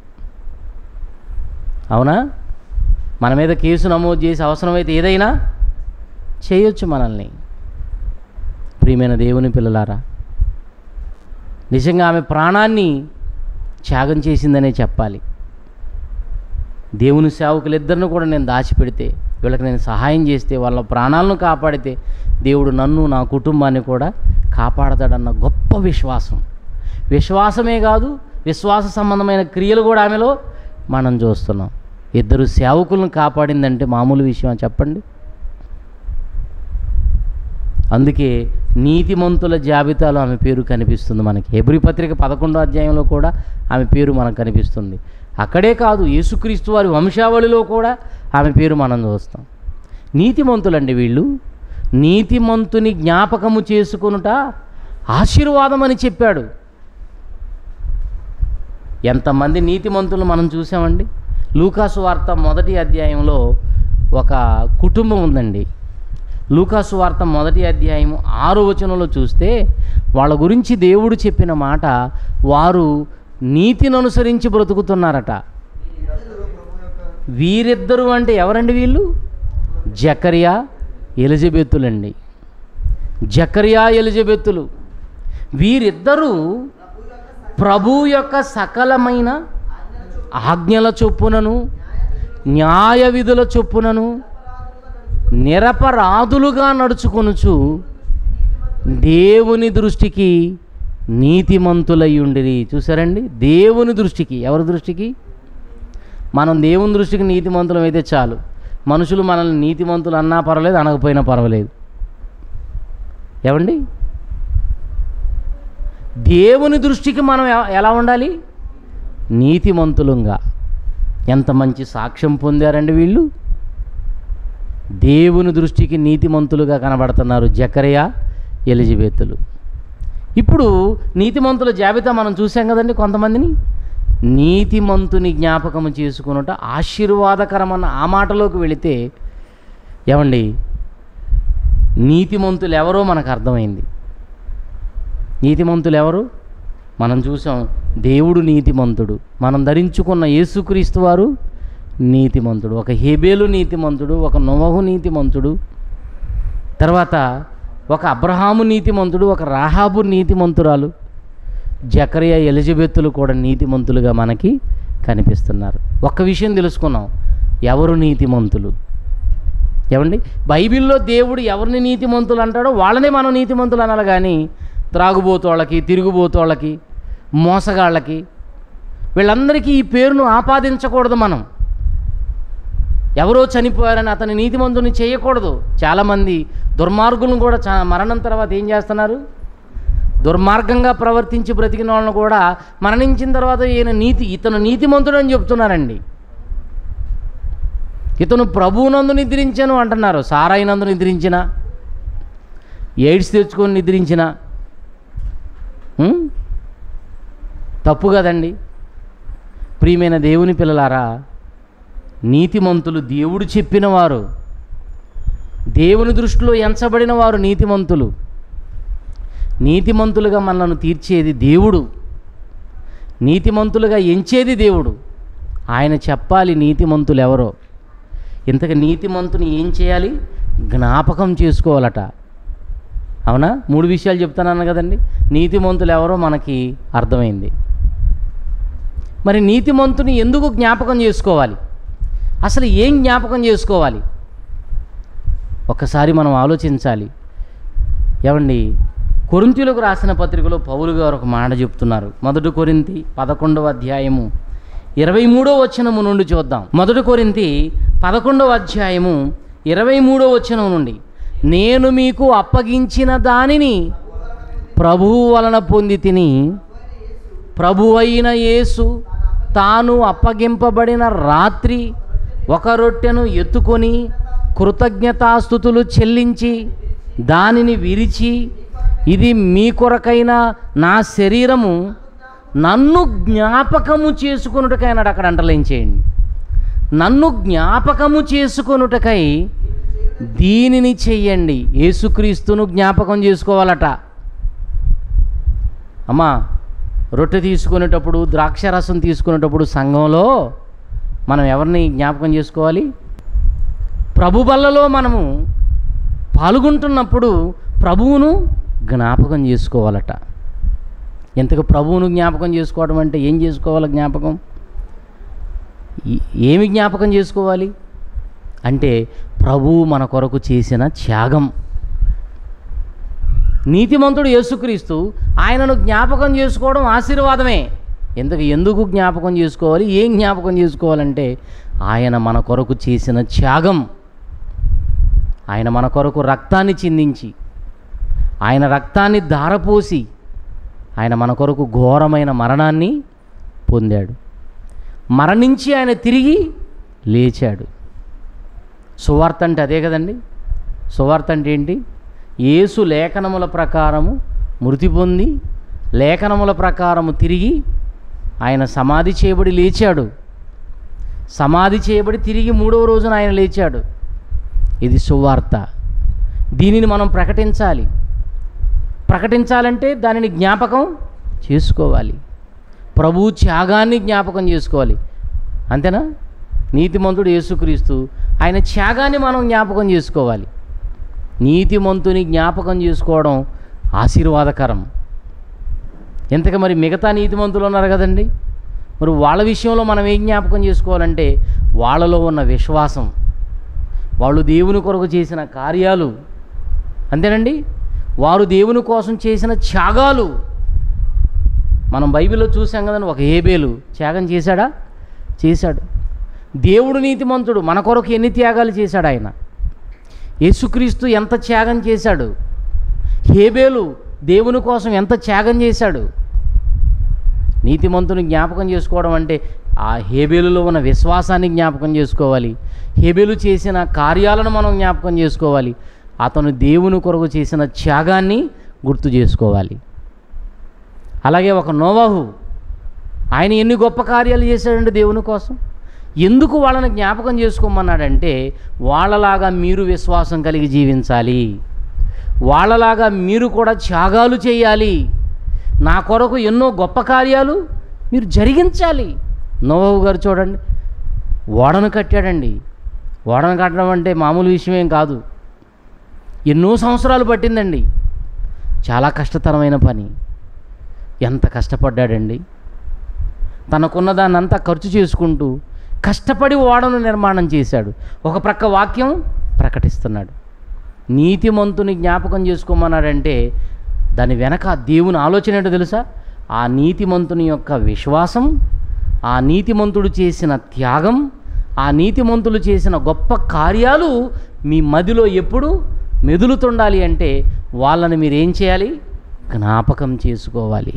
అవునా మన మీద కేసు నమోదు చేసి అవసరమైతే ఏదైనా చేయొచ్చు మనల్ని ప్రియమైన దేవుని పిల్లలారా నిజంగా ఆమె ప్రాణాన్ని త్యాగం చేసిందనే చెప్పాలి దేవుని సేవకులిద్దరిని కూడా నేను దాచిపెడితే వీళ్ళకి నేను సహాయం చేస్తే వాళ్ళ ప్రాణాలను కాపాడితే దేవుడు నన్ను నా కుటుంబాన్ని కూడా కాపాడతాడన్న గొప్ప విశ్వాసం విశ్వాసమే కాదు విశ్వాస సంబంధమైన క్రియలు కూడా ఆమెలో మనం చూస్తున్నాం ఇద్దరు సేవకులను కాపాడిందంటే మామూలు విషయం చెప్పండి అందుకే నీతిమంతుల జాబితాలో ఆమె పేరు కనిపిస్తుంది మనకి ఎబ్రి పత్రిక పదకొండో అధ్యాయంలో కూడా ఆమె పేరు మనకు కనిపిస్తుంది అక్కడే కాదు యేసుక్రీస్తు వారి వంశావళిలో కూడా ఆమె పేరు మనం చూస్తాం నీతిమంతులండి వీళ్ళు నీతిమంతుని జ్ఞాపకము చేసుకొనుట ఆశీర్వాదం అని చెప్పాడు ఎంతమంది నీతిమంతులు మనం చూసామండి లూకాసు వార్త మొదటి అధ్యాయంలో ఒక కుటుంబం ఉందండి లూకాసు వార్త మొదటి అధ్యాయం ఆరో వచనంలో చూస్తే వాళ్ళ గురించి దేవుడు చెప్పిన మాట వారు నీతిని అనుసరించి బ్రతుకుతున్నారట వీరిద్దరు అంటే ఎవరండి వీళ్ళు జకరియా ఎలిజబెత్తులండి జకరియా ఎలిజబెత్తులు వీరిద్దరూ ప్రభు యొక్క సకలమైన ఆజ్ఞల చొప్పునను న్యాయ విధుల చొప్పునను నిరపరాధులుగా నడుచుకొనుచు దేవుని దృష్టికి నీతిమంతులయ్యుండిరి చూసారండి దేవుని దృష్టికి ఎవరి దృష్టికి మనం దేవుని దృష్టికి నీతిమంతులం అయితే చాలు మనుషులు మనల్ని నీతిమంతులు అన్నా పర్వాలేదు అనకపోయినా పర్వాలేదు ఏమండి దేవుని దృష్టికి మనం ఎ- ఎలా ఉండాలి నీతిమంతులంగా ఎంత మంచి సాక్ష్యం పొందారండి వీళ్ళు దేవుని దృష్టికి నీతిమంతులుగా కనబడుతున్నారు జకరియా ఎలిజబెత్తులు ఇప్పుడు నీతిమంతుల జాబితా మనం చూసాం కదండి కొంతమందిని నీతిమంతుని జ్ఞాపకం చేసుకున్నట ఆశీర్వాదకరమన్న ఆ మాటలోకి వెళితే ఏమండి నీతిమంతులు ఎవరో మనకు అర్థమైంది నీతిమంతులు ఎవరు మనం చూసాం దేవుడు నీతిమంతుడు మనం ధరించుకున్న యేసుక్రీస్తు వారు నీతిమంతుడు ఒక హేబేలు నీతిమంతుడు ఒక నొవహు నీతిమంతుడు తర్వాత ఒక అబ్రహాము నీతిమంతుడు ఒక రాహాబు నీతిమంతురాలు జకరియా ఎలిజబెత్తులు కూడా నీతిమంతులుగా మనకి కనిపిస్తున్నారు ఒక్క విషయం తెలుసుకున్నాం ఎవరు నీతిమంతులు ఏమండి బైబిల్లో దేవుడు ఎవరిని నీతిమంతులు అంటాడో వాళ్ళనే మనం నీతిమంతులు అనాలి కానీ త్రాగుబోతోళ్ళకి తిరుగుబోతోళ్ళకి మోసగాళ్ళకి వీళ్ళందరికీ ఈ పేరును ఆపాదించకూడదు మనం ఎవరో చనిపోయారని అతని నీతిమంతుని చేయకూడదు చాలామంది దుర్మార్గులను కూడా చా మరణం తర్వాత ఏం చేస్తున్నారు దుర్మార్గంగా ప్రవర్తించి బ్రతికిన వాళ్ళని కూడా మరణించిన తర్వాత ఈయన నీతి ఇతను నీతిమంతుడు అని చెప్తున్నారండి ఇతను ప్రభువునందు నిద్రించాను అంటున్నారు సారాయినందు నిద్రించిన ఎయిడ్స్ తెచ్చుకొని నిద్రించిన ఉం? తప్పు కదండి ప్రియమైన దేవుని పిల్లలారా నీతిమంతులు దేవుడు చెప్పిన వారు దేవుని దృష్టిలో ఎంచబడిన వారు నీతిమంతులు నీతిమంతులుగా మనల్ని తీర్చేది దేవుడు నీతిమంతులుగా ఎంచేది దేవుడు ఆయన చెప్పాలి నీతిమంతులు ఎవరో ఇంతకు నీతిమంతుని ఏం చేయాలి జ్ఞాపకం చేసుకోవాలట అవునా మూడు విషయాలు చెప్తానన్న కదండి నీతిమంతులు ఎవరో మనకి అర్థమైంది మరి నీతిమంతుని ఎందుకు జ్ఞాపకం చేసుకోవాలి అసలు ఏం జ్ఞాపకం చేసుకోవాలి ఒక్కసారి మనం ఆలోచించాలి ఏమండి కొరింతీలకు రాసిన పత్రికలో పౌలు గారు ఒక మాట చెప్తున్నారు మొదటి కొరింతి పదకొండవ అధ్యాయము ఇరవై మూడో వచనము నుండి చూద్దాం మొదటి కొరింతి పదకొండవ అధ్యాయము ఇరవై మూడో వచనం నుండి నేను మీకు అప్పగించిన దానిని ప్రభువు వలన పొంది తిని ప్రభువైన యేసు తాను అప్పగింపబడిన రాత్రి ఒక రొట్టెను ఎత్తుకొని కృతజ్ఞతాస్థుతులు చెల్లించి దానిని విరిచి ఇది మీ కొరకైన నా శరీరము నన్ను జ్ఞాపకము చేసుకొనుటకై అన్నాడు అక్కడ అంటలేంచేయండి నన్ను జ్ఞాపకము చేసుకొనుటకై దీనిని చెయ్యండి యేసుక్రీస్తును జ్ఞాపకం చేసుకోవాలట అమ్మా రొట్టె తీసుకునేటప్పుడు ద్రాక్షరసం తీసుకునేటప్పుడు సంఘంలో మనం ఎవరిని జ్ఞాపకం చేసుకోవాలి ప్రభు బల్లలో మనము పాల్గొంటున్నప్పుడు ప్రభువును జ్ఞాపకం చేసుకోవాలట ఎంతకు ప్రభువును జ్ఞాపకం చేసుకోవడం అంటే ఏం చేసుకోవాలి జ్ఞాపకం ఈ- ఏమి జ్ఞాపకం చేసుకోవాలి అంటే ప్రభువు మన కొరకు చేసిన త్యాగం నీతిమంతుడు యేసుక్రీస్తు ఆయనను జ్ఞాపకం చేసుకోవడం ఆశీర్వాదమే ఎందుకు ఎందుకు జ్ఞాపకం చేసుకోవాలి ఏం జ్ఞాపకం చేసుకోవాలంటే ఆయన మన కొరకు చేసిన త్యాగం ఆయన మన కొరకు రక్తాన్ని చిందించి ఆయన రక్తాన్ని ధారపోసి ఆయన మన కొరకు ఘోరమైన మరణాన్ని పొందాడు మరణించి ఆయన తిరిగి లేచాడు సువార్త అంటే అదే కదండి సువార్త అంటే ఏంటి యేసు లేఖనముల ప్రకారము మృతి పొంది లేఖనముల ప్రకారము తిరిగి ఆయన సమాధి చేయబడి లేచాడు సమాధి చేయబడి తిరిగి మూడవ రోజున ఆయన లేచాడు ఇది సువార్త దీనిని మనం ప్రకటించాలి ప్రకటించాలంటే దానిని జ్ఞాపకం చేసుకోవాలి ప్రభు త్యాగాన్ని జ్ఞాపకం చేసుకోవాలి అంతేనా నీతిమంతుడు యేసుక్రీస్తు ఆయన త్యాగాన్ని మనం జ్ఞాపకం చేసుకోవాలి నీతిమంతుని జ్ఞాపకం చేసుకోవడం ఆశీర్వాదకరం ఎంతగా మరి మిగతా నీతిమంతులు ఉన్నారు కదండి మరి వాళ్ళ విషయంలో మనం ఏం జ్ఞాపకం చేసుకోవాలంటే వాళ్ళలో ఉన్న విశ్వాసం వాళ్ళు దేవుని కొరకు చేసిన కార్యాలు అంతేనండి వారు దేవుని కోసం చేసిన త్యాగాలు మనం బైబిల్లో చూసాం కదండి ఒక హేబేలు త్యాగం చేశాడా చేశాడు దేవుడు నీతిమంతుడు మన కొరకు ఎన్ని త్యాగాలు చేశాడు ఆయన యేసుక్రీస్తు ఎంత త్యాగం చేశాడు హేబేలు దేవుని కోసం ఎంత త్యాగం చేశాడు నీతిమంతుని జ్ఞాపకం చేసుకోవడం అంటే ఆ హేబేలులో ఉన్న విశ్వాసాన్ని జ్ఞాపకం చేసుకోవాలి హేబేలు చేసిన కార్యాలను మనం జ్ఞాపకం చేసుకోవాలి అతను దేవుని కొరకు చేసిన త్యాగాన్ని గుర్తు చేసుకోవాలి అలాగే ఒక నోవాహు ఆయన ఎన్ని గొప్ప కార్యాలు చేశాడండి దేవుని కోసం ఎందుకు వాళ్ళని జ్ఞాపకం చేసుకోమన్నాడంటే వాళ్ళలాగా మీరు విశ్వాసం కలిగి జీవించాలి వాళ్ళలాగా మీరు కూడా త్యాగాలు చేయాలి నా కొరకు ఎన్నో గొప్ప కార్యాలు మీరు జరిగించాలి నోవాహు గారు చూడండి ఓడను కట్టాడండి ఓడను కట్టడం అంటే మామూలు విషయమేం కాదు ఎన్నో సంవత్సరాలు పట్టిందండి చాలా కష్టతరమైన పని ఎంత కష్టపడ్డాడండి తనకున్న దాన్ని అంతా ఖర్చు చేసుకుంటూ కష్టపడి ఓడను నిర్మాణం చేశాడు ఒక ప్రక్క వాక్యం ప్రకటిస్తున్నాడు నీతిమంతుని జ్ఞాపకం చేసుకోమన్నాడంటే దాని వెనక దేవుని ఆలోచన ఏంటో తెలుసా ఆ నీతిమంతుని యొక్క విశ్వాసం ఆ నీతిమంతుడు చేసిన త్యాగం ఆ నీతిమంతులు చేసిన గొప్ప కార్యాలు మీ మదిలో ఎప్పుడు మెదులుతుండాలి అంటే వాళ్ళని మీరు ఏం చేయాలి జ్ఞాపకం చేసుకోవాలి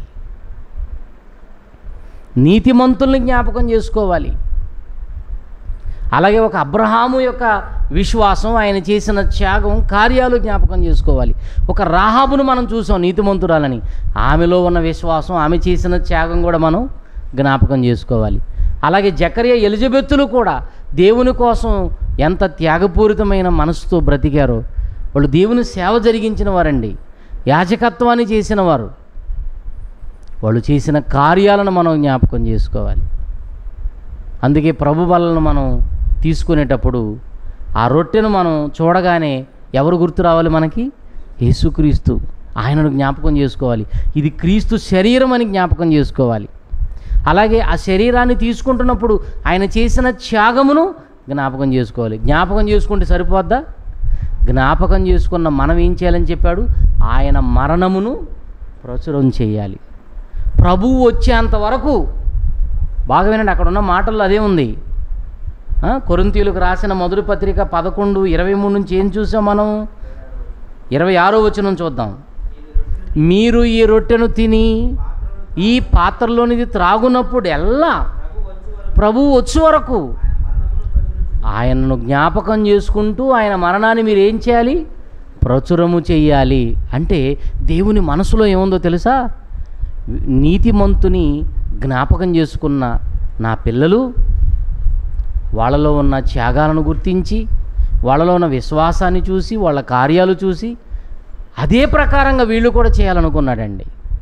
నీతిమంతుల్ని జ్ఞాపకం చేసుకోవాలి అలాగే ఒక అబ్రహాము యొక్క విశ్వాసం ఆయన చేసిన త్యాగం కార్యాలు జ్ఞాపకం చేసుకోవాలి ఒక రాహాబును మనం చూసాం నీతిమంతురాలని ఆమెలో ఉన్న విశ్వాసం ఆమె చేసిన త్యాగం కూడా మనం జ్ఞాపకం చేసుకోవాలి అలాగే జకర్య ఎలిజబెత్తులు కూడా దేవుని కోసం ఎంత త్యాగపూరితమైన మనసుతో బ్రతికారో వాళ్ళు దేవుని సేవ జరిగించిన వారండి యాజకత్వాన్ని చేసిన వారు వాళ్ళు చేసిన కార్యాలను మనం జ్ఞాపకం చేసుకోవాలి అందుకే ప్రభు బలను మనం తీసుకునేటప్పుడు ఆ రొట్టెను మనం చూడగానే ఎవరు గుర్తు రావాలి మనకి యేసుక్రీస్తు ఆయనను జ్ఞాపకం చేసుకోవాలి ఇది క్రీస్తు శరీరం అని జ్ఞాపకం చేసుకోవాలి అలాగే ఆ శరీరాన్ని తీసుకుంటున్నప్పుడు ఆయన చేసిన త్యాగమును జ్ఞాపకం చేసుకోవాలి జ్ఞాపకం చేసుకుంటే సరిపోద్దా జ్ఞాపకం చేసుకున్న మనం ఏం చేయాలని చెప్పాడు ఆయన మరణమును ప్రచురం చేయాలి ప్రభువు వచ్చేంత వరకు బాగా వినండి అక్కడ ఉన్న మాటల్లో అదే ఉంది ఆ, కొరింథీయులకు రాసిన మొదటి పత్రిక పదకొండు ఇరవై మూడు నుంచి ఏం చూసాం మనం ఇరవై ఆరో వచనం చూద్దాం మీరు ఈ రొట్టెను తిని ఈ పాత్రలోనిది త్రాగునప్పుడు ఎల్లా ప్రభువు వచ్చే వరకు ఆయనను జ్ఞాపకం చేసుకుంటూ ఆయన మరణాన్ని మీరు ఏం చేయాలి ప్రచురము చెయ్యాలి అంటే దేవుని మనసులో ఏముందో తెలుసా నీతిమంతుని జ్ఞాపకం చేసుకున్న నా పిల్లలు వాళ్ళలో ఉన్న త్యాగాలను గుర్తించి వాళ్ళలో ఉన్న విశ్వాసాన్ని చూసి వాళ్ళ కార్యాలు చూసి అదే ప్రకారంగా వీళ్ళు కూడా చేయాలనుకున్నాడండి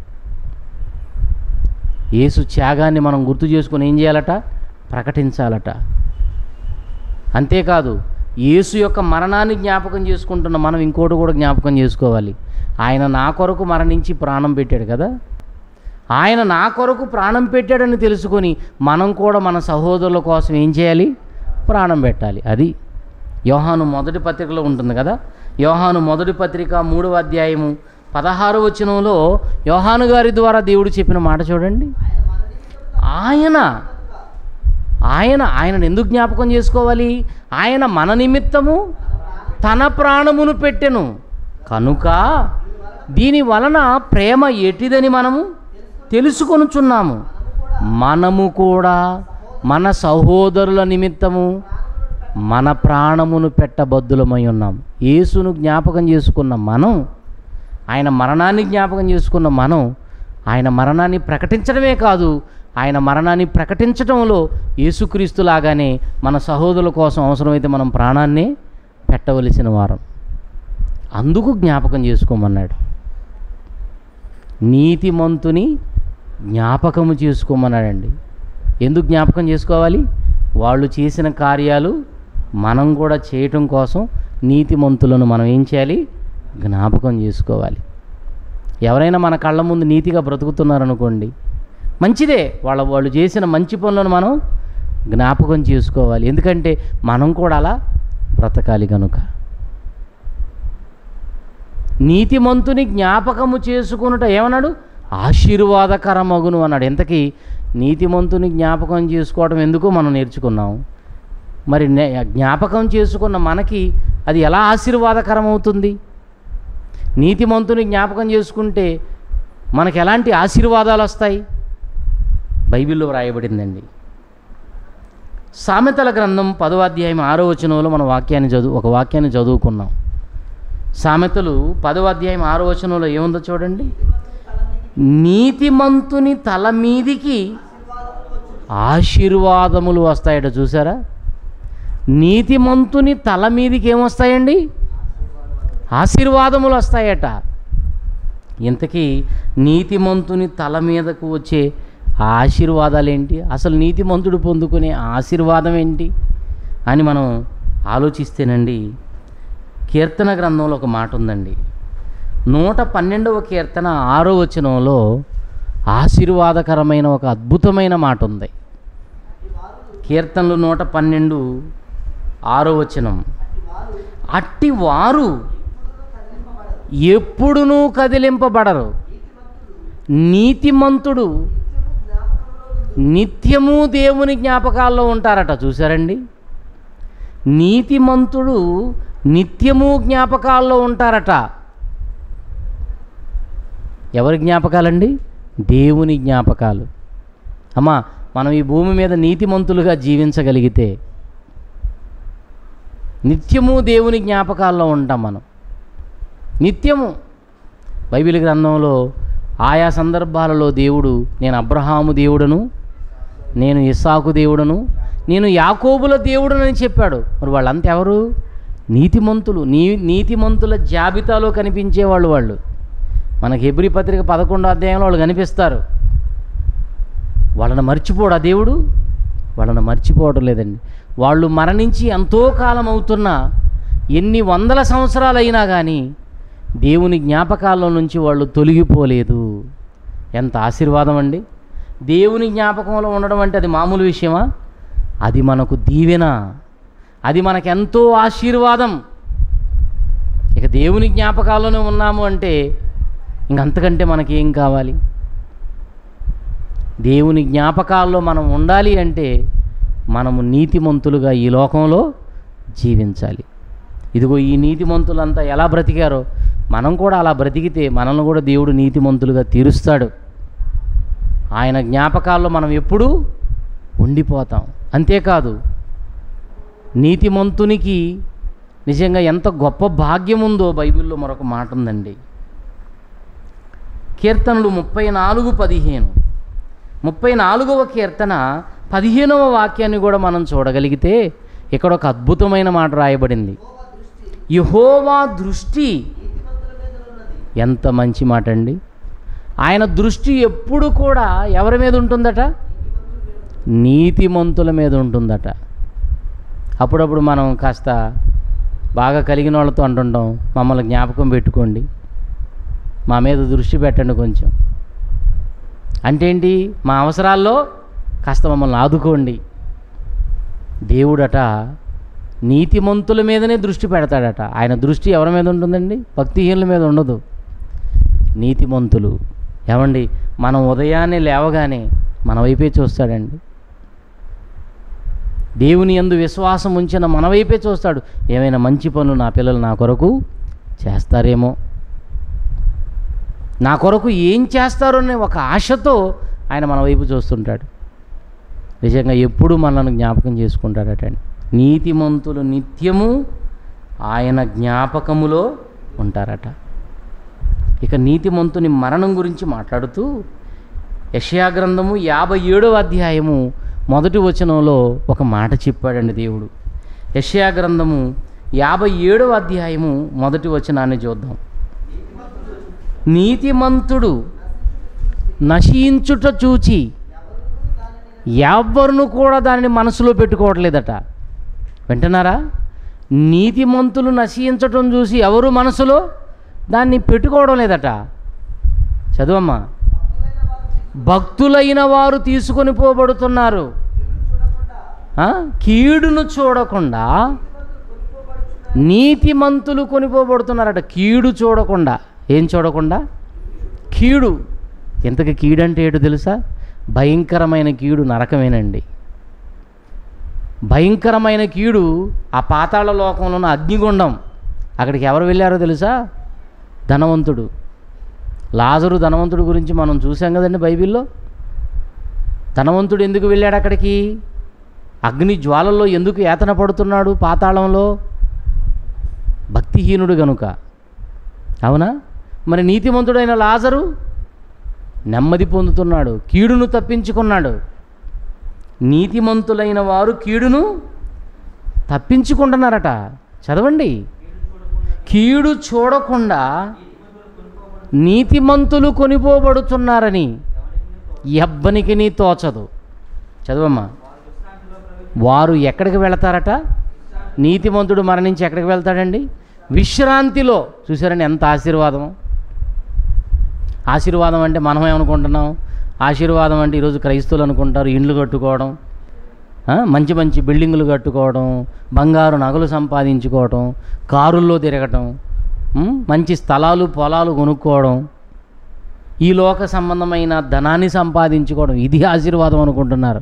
యేసు త్యాగాన్ని మనం గుర్తు చేసుకుని ఏం చేయాలట ప్రకటించాలట అంతేకాదు యేసు యొక్క మరణాన్ని జ్ఞాపకం చేసుకుంటున్న మనం ఇంకోటి కూడా జ్ఞాపకం చేసుకోవాలి ఆయన నా కొరకు మరణించి ప్రాణం పెట్టాడు కదా ఆయన నా కొరకు ప్రాణం పెట్టాడని తెలుసుకొని మనం కూడా మన సహోదరుల కోసం ఏం చేయాలి ప్రాణం పెట్టాలి అది యోహాను మొదటి పత్రికలో ఉంటుంది కదా యోహాను మొదటి పత్రిక మూడవ అధ్యాయము పదహారు వచనంలో యోహాను గారి ద్వారా దేవుడు చెప్పిన మాట చూడండి ఆయన ఆయన ఆయనను ఎందుకు జ్ఞాపకం చేసుకోవాలి ఆయన మన నిమిత్తము తన ప్రాణమును పెట్టెను కనుక దీని వలన ప్రేమ ఎటిదని మనము తెలుసుకొనుచున్నాము మనము కూడా మన సహోదరుల నిమిత్తము మన ప్రాణమును పెట్టబద్దులమై ఉన్నాం యేసును జ్ఞాపకం చేసుకున్న మనం ఆయన మరణాన్ని జ్ఞాపకం చేసుకున్న మనం ఆయన మరణాన్ని ప్రకటించడమే కాదు ఆయన మరణాన్ని ప్రకటించడంలో యేసుక్రీస్తులాగానే మన సహోదరుల కోసం అవసరమైతే మనం ప్రాణాన్ని పెట్టవలసిన వారం అందుకు జ్ఞాపకం చేసుకోమన్నాడు నీతిమంతుని జ్ఞాపకము చేసుకోమన్నాడండి ఎందుకు జ్ఞాపకం చేసుకోవాలి వాళ్ళు చేసిన కార్యాలు మనం కూడా చేయటం కోసం నీతిమంతులను మనం ఏం చేయాలి జ్ఞాపకం చేసుకోవాలి ఎవరైనా మన కళ్ళ ముందు నీతిగా బ్రతుకుతున్నారనుకోండి మంచిదే వాళ్ళ వాళ్ళు చేసిన మంచి పనులను మనం జ్ఞాపకం చేసుకోవాలి ఎందుకంటే మనం కూడా అలా బ్రతకాలి కనుక నీతిమంతుని జ్ఞాపకము చేసుకునుట ఏమన్నాడు ఆశీర్వాదకరమగును అన్నాడు ఎంతకీ నీతిమంతుని జ్ఞాపకం చేసుకోవడం ఎందుకో మనం నేర్చుకున్నాం మరి నే- జ్ఞాపకం చేసుకున్న మనకి అది ఎలా ఆశీర్వాదకరం అవుతుంది నీతిమంతుని జ్ఞాపకం చేసుకుంటే మనకు ఎలాంటి ఆశీర్వాదాలు వస్తాయి బైబిల్లో వ్రాయబడిందండి సామెతల గ్రంథం పదో అధ్యాయం ఆరో వచనంలో మన వాక్యాన్ని చదువు ఒక వాక్యాన్ని చదువుకున్నాం సామెతలు పదో అధ్యాయం ఆరో వచనంలో ఏముందో చూడండి నీతిమంతుని తల మీదికి ఆశీర్వాదములు వస్తాయట చూసారా నీతిమంతుని తల మీదికి ఏమొస్తాయండి ఆశీర్వాదములు వస్తాయట ఇంతకీ నీతిమంతుని తల మీదకు వచ్చే ఆ ఆశీర్వాదాలు ఏంటి అసలు నీతిమంతుడు పొందుకునే ఆశీర్వాదం ఏంటి అని మనం ఆలోచిస్తేనండి కీర్తన గ్రంథంలో ఒక మాట ఉందండి నూట పన్నెండవ కీర్తన ఆరో వచనంలో ఆశీర్వాదకరమైన ఒక అద్భుతమైన మాట ఉంది కీర్తనలు నూట పన్నెండు ఆరో వచనం అట్టి వారు ఎప్పుడునూ కదిలింపబడరు నీతిమంతుడు నిత్యము దేవుని జ్ఞాపకాల్లో ఉంటారట చూసారండి నీతిమంతుడు నిత్యము జ్ఞాపకాల్లో ఉంటారట ఎవరి జ్ఞాపకాలండి దేవుని జ్ఞాపకాలు అమ్మా మనం ఈ భూమి మీద నీతిమంతులుగా జీవించగలిగితే నిత్యము దేవుని జ్ఞాపకాల్లో ఉంటాం మనం నిత్యము బైబిల్ గ్రంథంలో ఆయా సందర్భాలలో దేవుడు నేను అబ్రహాము దేవుడను నేను ఇస్సాకు దేవుడను నేను యాకోబుల దేవుడనని చెప్పాడు మరి వాళ్ళంతా ఎవరు నీతిమంతులు నీ నీతిమంతుల జాబితాలో కనిపించేవాళ్ళు వాళ్ళు మనకి హెబ్రి పత్రిక పదకొండో అధ్యాయంలో వాళ్ళు కనిపిస్తారు వాళ్ళని మర్చిపోడు ఆ దేవుడు వాళ్ళని మర్చిపోవడం లేదండి వాళ్ళు మరణించి ఎంతో కాలం అవుతున్నా ఎన్ని వందల సంవత్సరాలు అయినా కానీ దేవుని జ్ఞాపకాల్లో నుంచి వాళ్ళు తొలగిపోలేదు ఎంత ఆశీర్వాదం అండి దేవుని జ్ఞాపకంలో ఉండడం అంటే అది మామూలు విషయమా అది మనకు దీవెన అది మనకెంతో ఆశీర్వాదం ఇక దేవుని జ్ఞాపకాల్లోనే ఉన్నాము అంటే ఇంకంతకంటే మనకేం కావాలి దేవుని జ్ఞాపకాల్లో మనం ఉండాలి అంటే మనము నీతిమంతులుగా ఈ లోకంలో జీవించాలి ఇదిగో ఈ నీతిమంతులంతా ఎలా బ్రతికారో మనం కూడా అలా బ్రతికితే మనల్ని కూడా దేవుడు నీతిమంతులుగా తీరుస్తాడు ఆయన జ్ఞాపకాల్లో మనం ఎప్పుడూ ఉండిపోతాం అంతేకాదు నీతిమంతునికి నిజంగా ఎంత గొప్ప భాగ్యం ఉందో బైబిల్లో మరొక మాట ఉందండి కీర్తనలు ముప్పై నాలుగు పదిహేను ముప్పై నాలుగవ కీర్తన పదిహేనవ వాక్యాన్ని కూడా మనం చూడగలిగితే ఇక్కడ ఒక అద్భుతమైన మాట రాయబడింది యహోవా దృష్టి ఎంత మంచి మాట అండి ఆయన దృష్టి ఎప్పుడు కూడా ఎవరి మీద ఉంటుందట నీతిమంతుల మీద ఉంటుందట అప్పుడప్పుడు మనం కాస్త బాగా కలిగిన వాళ్ళతో అంటుంటాం మమ్మల్ని జ్ఞాపకం పెట్టుకోండి మా మీద దృష్టి పెట్టండి కొంచెం అంటే ఏంటి మా అవసరాల్లో కాస్త మమ్మల్ని ఆదుకోండి దేవుడట నీతిమంతుల మీదనే దృష్టి పెడతాడట ఆయన దృష్టి ఎవరి మీద ఉంటుందండి భక్తిహీనుల మీద ఉండదు నీతిమంతులు ఏమండి మనం ఉదయాన్నే లేవగానే మన వైపే చూస్తాడండి దేవుని యందు విశ్వాసం ఉంచిన మన వైపే చూస్తాడు ఏమైనా మంచి పనులు నా పిల్లలు నా కొరకు చేస్తారేమో నా కొరకు ఏం చేస్తారో అనే ఒక ఆశతో ఆయన మన వైపు చూస్తుంటాడు నిజంగా ఎప్పుడు మనల్ని జ్ఞాపకం చేసుకుంటాడటండి నీతిమంతులు నిత్యము ఆయన జ్ఞాపకములో ఉంటారట ఇక నీతిమంతుని మరణం గురించి మాట్లాడుతూ యషయా గ్రంథము యాభై ఏడవ అధ్యాయము మొదటి వచనంలో ఒక మాట చెప్పాడండి దేవుడు యషయా గ్రంథము యాభై ఏడవ అధ్యాయము మొదటి వచనాన్ని చూద్దాం నీతిమంతుడు నశించుట చూచి ఎవ్వరును కూడా దానిని మనసులో పెట్టుకోవట్లేదట వింటున్నారా నీతిమంతులు నశించటం చూసి ఎవరు మనసులో దాన్ని పెట్టుకోవడం లేదట చదువమ్మా భక్తులైన వారు తీసుకొని పోబడుతున్నారు ఆ? కీడును చూడకుండా నీతిమంతులు కొనిపోబడుతున్నారట కీడు చూడకుండా ఏం చూడకుండా కీడు ఇంతకు కీడు అంటే ఏంటో తెలుసా భయంకరమైన కీడు నరకమేనండి భయంకరమైన కీడు ఆ పాతాళ లోకంలో ఉన్న అగ్నిగుండం అక్కడికి ఎవరు వెళ్ళారో తెలుసా ధనవంతుడు లాజరు ధనవంతుడు గురించి మనం చూసాం కదండి బైబిల్లో ధనవంతుడు ఎందుకు వెళ్ళాడు అక్కడికి అగ్ని జ్వాలల్లో ఎందుకు యాతన పడుతున్నాడు పాతాళంలో భక్తిహీనుడు గనుక అవునా మరి నీతిమంతుడైన లాజరు నెమ్మది పొందుతున్నాడు కీడును తప్పించుకున్నాడు నీతిమంతులైన వారు కీడును తప్పించుకుంటున్నారట చదవండి కీడు చూడకుండా నీతిమంతులు కొనిపోబడుతున్నారని ఎవ్వనికి నీ తోచదు చదవమ్మా వారు ఎక్కడికి వెళతారట నీతిమంతుడు మరణించి ఎక్కడికి వెళ్తాడండి విశ్రాంతిలో చూసారండి ఎంత ఆశీర్వాదం ఆశీర్వాదం అంటే మనం ఏమనుకుంటున్నాం ఆశీర్వాదం అంటే ఈరోజు క్రైస్తవులు అనుకుంటారు ఇండ్లు కట్టుకోవడం ఆ, మంచి మంచి బిల్డింగులు కట్టుకోవడం బంగారు నగలు సంపాదించుకోవడం కారుల్లో తిరగటం ఉం? మంచి స్థలాలు పొలాలు కొనుక్కోవడం ఈ లోక సంబంధమైన ధనాన్ని సంపాదించుకోవడం ఇది ఆశీర్వాదం అనుకుంటున్నారు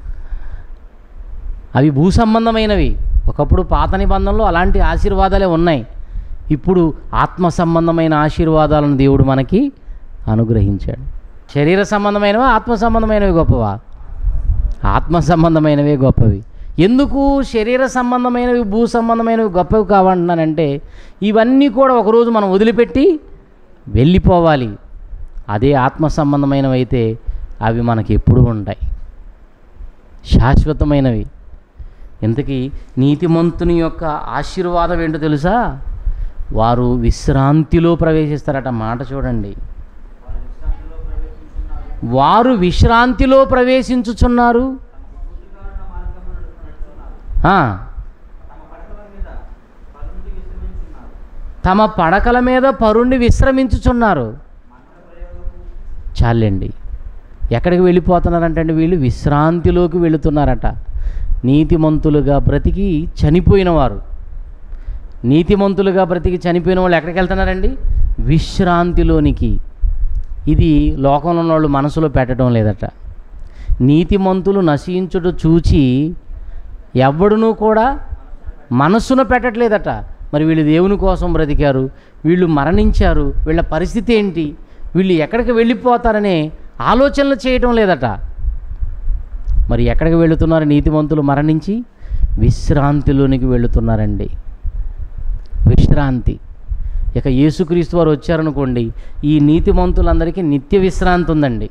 అవి భూ సంబంధమైనవి ఒకప్పుడు పాత నిబంధనలో అలాంటి ఆశీర్వాదాలే ఉన్నాయి ఇప్పుడు ఆత్మ సంబంధమైన ఆశీర్వాదాలను దేవుడు మనకి అనుగ్రహించాడు శరీర సంబంధమైనవా ఆత్మ సంబంధమైనవి గొప్పవా ఆత్మ సంబంధమైనవే గొప్పవి ఎందుకు శరీర సంబంధమైనవి భూ సంబంధమైనవి గొప్పవి కావంటున్నానంటే ఇవన్నీ కూడా ఒకరోజు మనం వదిలిపెట్టి వెళ్ళిపోవాలి అదే ఆత్మ సంబంధమైనవి అయితే అవి మనకి ఎప్పుడూ ఉంటాయి శాశ్వతమైనవి ఇంతకీ నీతిమంతుని యొక్క ఆశీర్వాదం ఏంటో తెలుసా వారు విశ్రాంతిలో ప్రవేశిస్తారట మాట చూడండి వారు విశ్రాంతిలో ప్రవేశించుచున్నారు ఆ, తమ పడకల మీద పరుండి విశ్రమించుచున్నారు చాలండి ఎక్కడికి వెళ్ళిపోతున్నారంటే వీళ్ళు విశ్రాంతిలోకి వెళుతున్నారట నీతిమంతులుగా బ్రతికి చనిపోయిన వారు నీతిమంతులుగా బ్రతికి చనిపోయిన వాళ్ళు ఎక్కడికి వెళ్తున్నారండి విశ్రాంతిలోనికి ఇది లోకంలో ఉన్న వాళ్ళు మనసులో పెట్టడం లేదట నీతిమంతులు నశించుట చూచి ఎవడునూ కూడా మనస్సును పెట్టట్లేదట మరి వీళ్ళు దేవుని కోసం బ్రతికారు వీళ్ళు మరణించారు వీళ్ళ పరిస్థితి ఏంటి వీళ్ళు ఎక్కడికి వెళ్ళిపోతారనే ఆలోచనలు చేయటం లేదట మరి ఎక్కడికి వెళుతున్నారు నీతిమంతులు మరణించి విశ్రాంతిలోనికి వెళుతున్నారండి విశ్రాంతి ఇక యేసుక్రీస్తు వారు వచ్చారనుకోండి ఈ నీతిమంతులందరికీ నిత్య విశ్రాంతి ఉందండి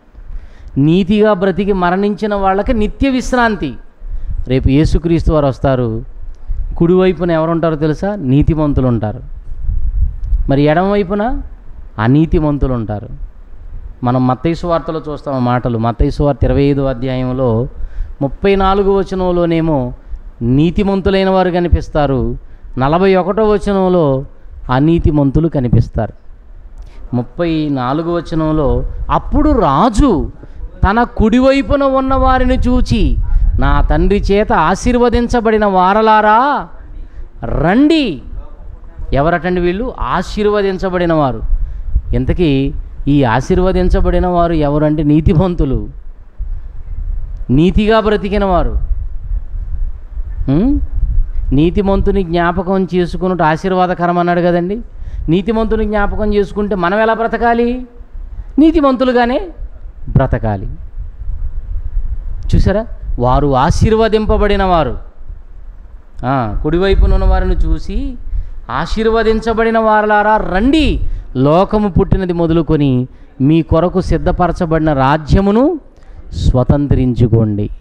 నీతిగా బ్రతికి మరణించిన వాళ్ళకి నిత్య విశ్రాంతి రేపు యేసుక్రీస్తు వారు వస్తారు కుడివైపున ఎవరు ఉంటారో తెలుసా నీతిమంతులు ఉంటారు మరి ఎడమవైపున అనీతిమంతులు ఉంటారు మనం మత్తైసు వార్తలో చూస్తాం ఆ మాటలు మత్తైసు వార్త ఇరవై ఐదో అధ్యాయంలో ముప్పై నాలుగు వచనంలోనేమో నీతిమంతులైన వారు కనిపిస్తారు నలభై ఒకటో వచనంలో అనీతిమంతులు కనిపిస్తారు ముప్పై నాలుగు వచనంలో అప్పుడు రాజు తన కుడివైపున ఉన్న వారిని చూచి నా తండ్రి చేత ఆశీర్వదించబడిన వారలారా రండి ఎవరటండి వీళ్ళు ఆశీర్వదించబడిన వారు ఇంతకీ ఈ ఆశీర్వదించబడిన వారు ఎవరంటే నీతిమంతులు నీతిగా బ్రతికిన వారు ఉం? నీతిమంతుని జ్ఞాపకం చేసుకున్నట్టు ఆశీర్వాదకరం అన్నాడు కదండి నీతిమంతుని జ్ఞాపకం చేసుకుంటే మనం ఎలా బ్రతకాలి నీతిమంతులుగానే బ్రతకాలి చూసారా వారు ఆశీర్వదింపబడిన వారు ఆ, కుడివైపున ఉన్న వారిని చూసి ఆశీర్వదించబడిన వారలారా రండి లోకము పుట్టినది మొదలుకొని మీ కొరకు సిద్ధపరచబడిన రాజ్యమును స్వతంత్రించుకోండి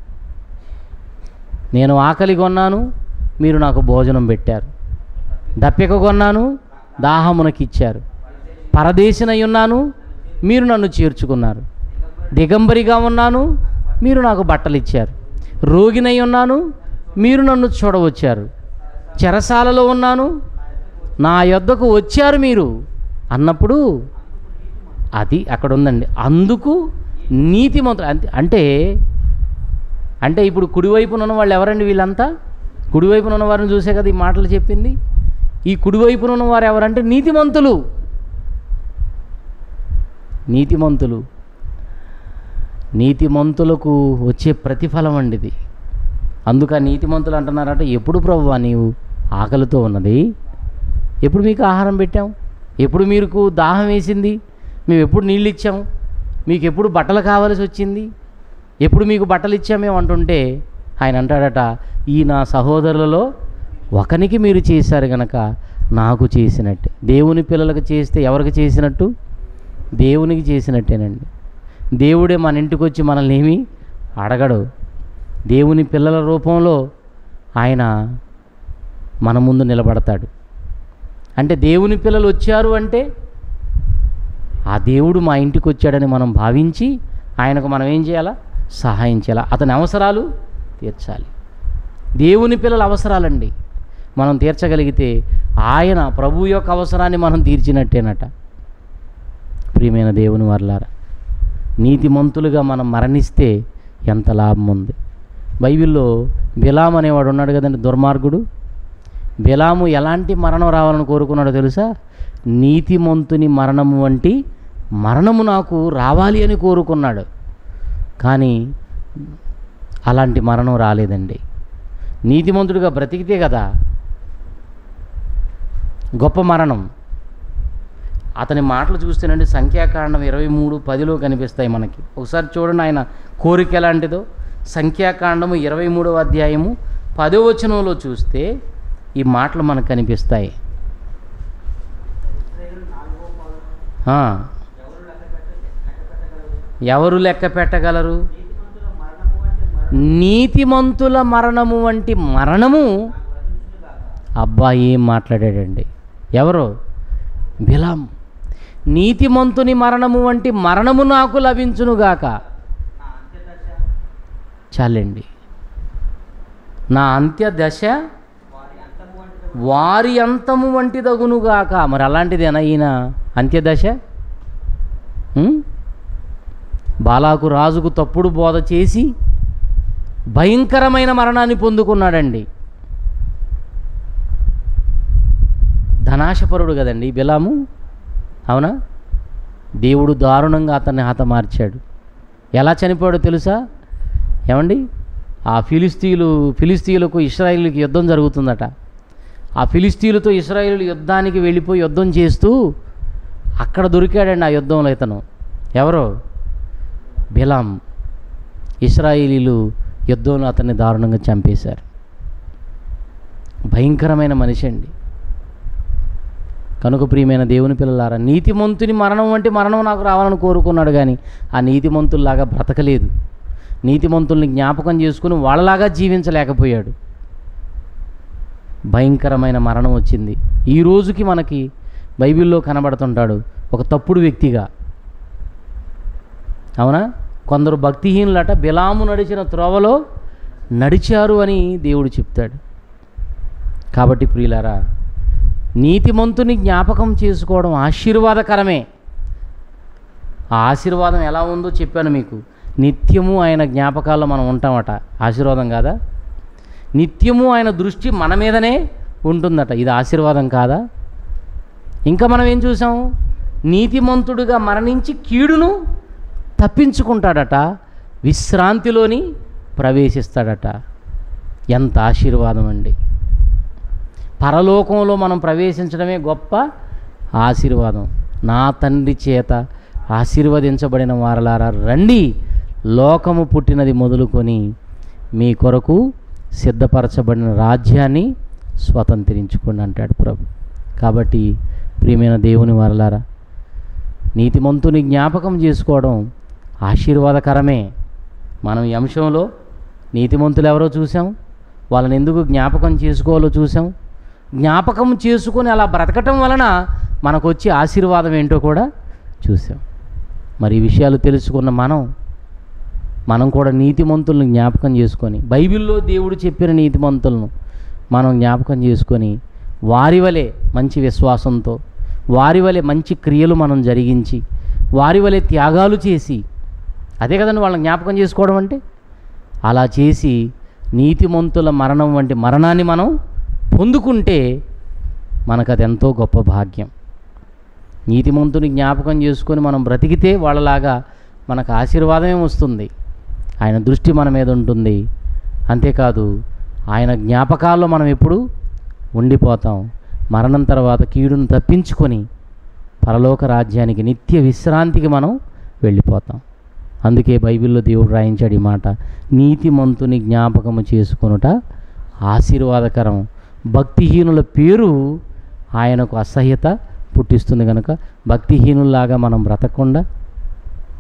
నేను ఆకలి కొన్నాను మీరు నాకు భోజనం పెట్టారు దప్పిక కొన్నాను దాహమునకిచ్చారు పరదేశినై ఉన్నాను మీరు నన్ను చేర్చుకున్నారు దిగంబరిగా ఉన్నాను మీరు నాకు బట్టలు ఇచ్చారు రోగినై ఉన్నాను మీరు నన్ను చూడవచ్చారు చెరసాలలో ఉన్నాను నా యొద్దకు వచ్చారు మీరు అన్నప్పుడు అది అక్కడ ఉందండి అందుకు నీతిమంతులు అంతే అంటే అంటే ఇప్పుడు కుడివైపున ఉన్న వాళ్ళు ఎవరండి వీళ్ళంతా కుడివైపున ఉన్న వారిని చూసే కదా ఈ మాటలు చెప్పింది ఈ కుడివైపున ఉన్న వారు ఎవరంటే నీతిమంతులు నీతిమంతులు నీతిమంతులకు వచ్చే ప్రతిఫలం అండి ఇది అందుకు ఆ నీతిమంతులు అంటున్నారట ఎప్పుడు ప్రభువా నీవు ఆకలితో ఉన్నది ఎప్పుడు మీకు ఆహారం పెట్టాం ఎప్పుడు మీకు దాహం వేసింది మేము ఎప్పుడు నీళ్ళు ఇచ్చాం మీకు ఎప్పుడు బట్టలు కావాల్సి వచ్చింది ఎప్పుడు మీకు బట్టలు ఇచ్చామేమో అంటుంటే ఆయన అంటాడట ఈ నా సహోదరులలో ఒకనికి మీరు చేశారు గనక నాకు చేసినట్టే దేవుని పిల్లలకు చేస్తే ఎవరికి చేసినట్టు దేవునికి చేసినట్టేనండి దేవుడే మన ఇంటికి వచ్చి మనల్ని ఏమీ అడగడు దేవుని పిల్లల రూపంలో ఆయన మన ముందు నిలబడతాడు అంటే దేవుని పిల్లలు వచ్చారు అంటే ఆ దేవుడు మా ఇంటికి వచ్చాడని మనం భావించి ఆయనకు మనం ఏం చేయాలా సహాయం చేయాలా అతని అవసరాలు తీర్చాలి దేవుని పిల్లల అవసరాలండి మనం తీర్చగలిగితే ఆయన ప్రభు యొక్క అవసరాన్ని మనం తీర్చినట్టేనట ప్రియమైన దేవుని వర్లారా నీతిమంతులుగా మనం మరణిస్తే ఎంత లాభం ఉంది బైబిల్లో బిలాం అనేవాడు ఉన్నాడు కదండి దుర్మార్గుడు బిలాము ఎలాంటి మరణం రావాలని కోరుకున్నాడో తెలుసా నీతిమంతుని మరణము వంటి మరణము నాకు రావాలి అని కోరుకున్నాడు కానీ అలాంటి మరణం రాలేదండి నీతిమంతుడిగా బ్రతికితే కదా గొప్ప మరణం అతని మాటలు చూస్తేనండి సంఖ్యాకాండం ఇరవై మూడు పదిలో కనిపిస్తాయి మనకి ఒకసారి చూడండి ఆయన కోరిక ఎలాంటిదో సంఖ్యాకాండము ఇరవై మూడవ అధ్యాయము పదో వచనంలో చూస్తే ఈ మాటలు మనకు కనిపిస్తాయి ఆ. ఎవరు లెక్క పెట్టగలరు నీతిమంతుల మరణము వంటి మరణము అబ్బా ఏం మాట్లాడాడండి ఎవరు బిలాం నీతిమంతుని మరణము వంటి మరణము నాకు లభించునుగాక చాలండి నా అంత్య దశ వారి అంతము వంటి దగునుగాక మరి అలాంటిదేనా ఈయన అంత్యదశ ఉం? బాలాకు రాజుకు తప్పుడు బోధ చేసి భయంకరమైన మరణాన్ని పొందుకున్నాడండి ధనాశపరుడు కదండి బిలాము అవునా దేవుడు దారుణంగా అతన్ని హతమార్చాడు ఎలా చనిపోయాడో తెలుసా ఏమండి ఆ ఫిలిస్తీయులు ఫిలిస్తీయులకు ఇస్రాయిల్కి యుద్ధం జరుగుతుందట ఆ ఫిలిస్తీయులతో ఇస్రాయిలు యుద్ధానికి వెళ్ళిపోయి యుద్ధం చేస్తూ అక్కడ దొరికాడండి ఆ యుద్ధంలో ఇతను ఎవరో బిలాం ఇస్రాయిలీలు యుద్ధంలో అతన్ని దారుణంగా చంపేశారు భయంకరమైన మనిషి అండి కనుక ప్రియమైన దేవుని పిల్లలారా నీతిమంతుని మరణం వంటి మరణం నాకు రావాలని కోరుకున్నాడు కానీ ఆ నీతిమంతుల్లాగా బ్రతకలేదు నీతిమంతుల్ని జ్ఞాపకం చేసుకుని వాళ్ళలాగా జీవించలేకపోయాడు భయంకరమైన మరణం వచ్చింది ఈ రోజుకి మనకి బైబిల్లో కనబడుతుంటాడు ఒక తప్పుడు వ్యక్తిగా అవునా కొందరు భక్తిహీనులట బిలాము నడిచిన త్రోవలో నడిచారు అని దేవుడు చెప్తాడు కాబట్టి ప్రియులారా నీతిమంతుని జ్ఞాపకం చేసుకోవడం ఆశీర్వాదకరమే ఆ ఆశీర్వాదం ఎలా ఉందో చెప్పాను మీకు నిత్యము ఆయన జ్ఞాపకాల్లో మనం ఉంటామట ఆశీర్వాదం కాదా నిత్యము ఆయన దృష్టి మన మీదనే ఉంటుందట ఇది ఆశీర్వాదం కాదా ఇంకా మనం ఏం చూసాం నీతిమంతుడుగా మరణించి కీడును తప్పించుకుంటాడట విశ్రాంతిలోని ప్రవేశిస్తాడట ఎంత ఆశీర్వాదం అండి పరలోకంలో మనం ప్రవేశించడమే గొప్ప ఆశీర్వాదం నా తండ్రి చేత ఆశీర్వదించబడిన వారలారా రండి లోకము పుట్టినది మొదలుకొని మీ కొరకు సిద్ధపరచబడిన రాజ్యాన్ని స్వతంత్రించుకోండి అంటాడు ప్రభు కాబట్టి ప్రియమైన దేవుని వారలారా నీతిమంతుని జ్ఞాపకం చేసుకోవడం ఆశీర్వాదకరమే మనం ఈ అంశంలో నీతిమంతులు ఎవరో చూసాం వాళ్ళని ఎందుకు జ్ఞాపకం చేసుకోవాలో చూసాం జ్ఞాపకం చేసుకొని అలా బ్రతకటం వలన మనకు వచ్చే ఆశీర్వాదం ఏంటో కూడా చూసాం మరి ఈ విషయాలు తెలుసుకున్న మనం మనం కూడా నీతిమంతులను జ్ఞాపకం చేసుకొని బైబిల్లో దేవుడు చెప్పిన నీతిమంతులను మనం జ్ఞాపకం చేసుకొని వారి వలె మంచి విశ్వాసంతో వారి వలె మంచి క్రియలు మనం జరిగించి వారి వలె త్యాగాలు చేసి అదే కదండి వాళ్ళని జ్ఞాపకం చేసుకోవడం అంటే అలా చేసి నీతిమంతుల మరణం వంటి మరణాన్ని మనం పొందుకుంటే మనకు అది ఎంతో గొప్ప భాగ్యం నీతిమంతుని జ్ఞాపకం చేసుకొని మనం బ్రతికితే వాళ్ళలాగా మనకు ఆశీర్వాదమే వస్తుంది ఆయన దృష్టి మన మీద ఉంటుంది అంతేకాదు ఆయన జ్ఞాపకాల్లో మనం ఎప్పుడు ఉండిపోతాం మరణం తర్వాత కీడును తప్పించుకొని పరలోక రాజ్యానికి నిత్య విశ్రాంతికి మనం వెళ్ళిపోతాం అందుకే బైబిల్లో దేవుడు రాయించాడు ఈ మాట నీతిమంతుని జ్ఞాపకము చేసుకొనుట ఆశీర్వాదకరం భక్తిహీనుల పేరు ఆయనకు అసహ్యత పుట్టిస్తుంది కనుక భక్తిహీనుల్లాగా మనం బ్రతకకుండా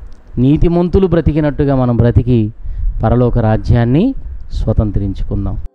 నీతిమంతులు బ్రతికినట్టుగా మనం బ్రతికి పరలోక రాజ్యాన్ని స్వతంత్రించుకుందాం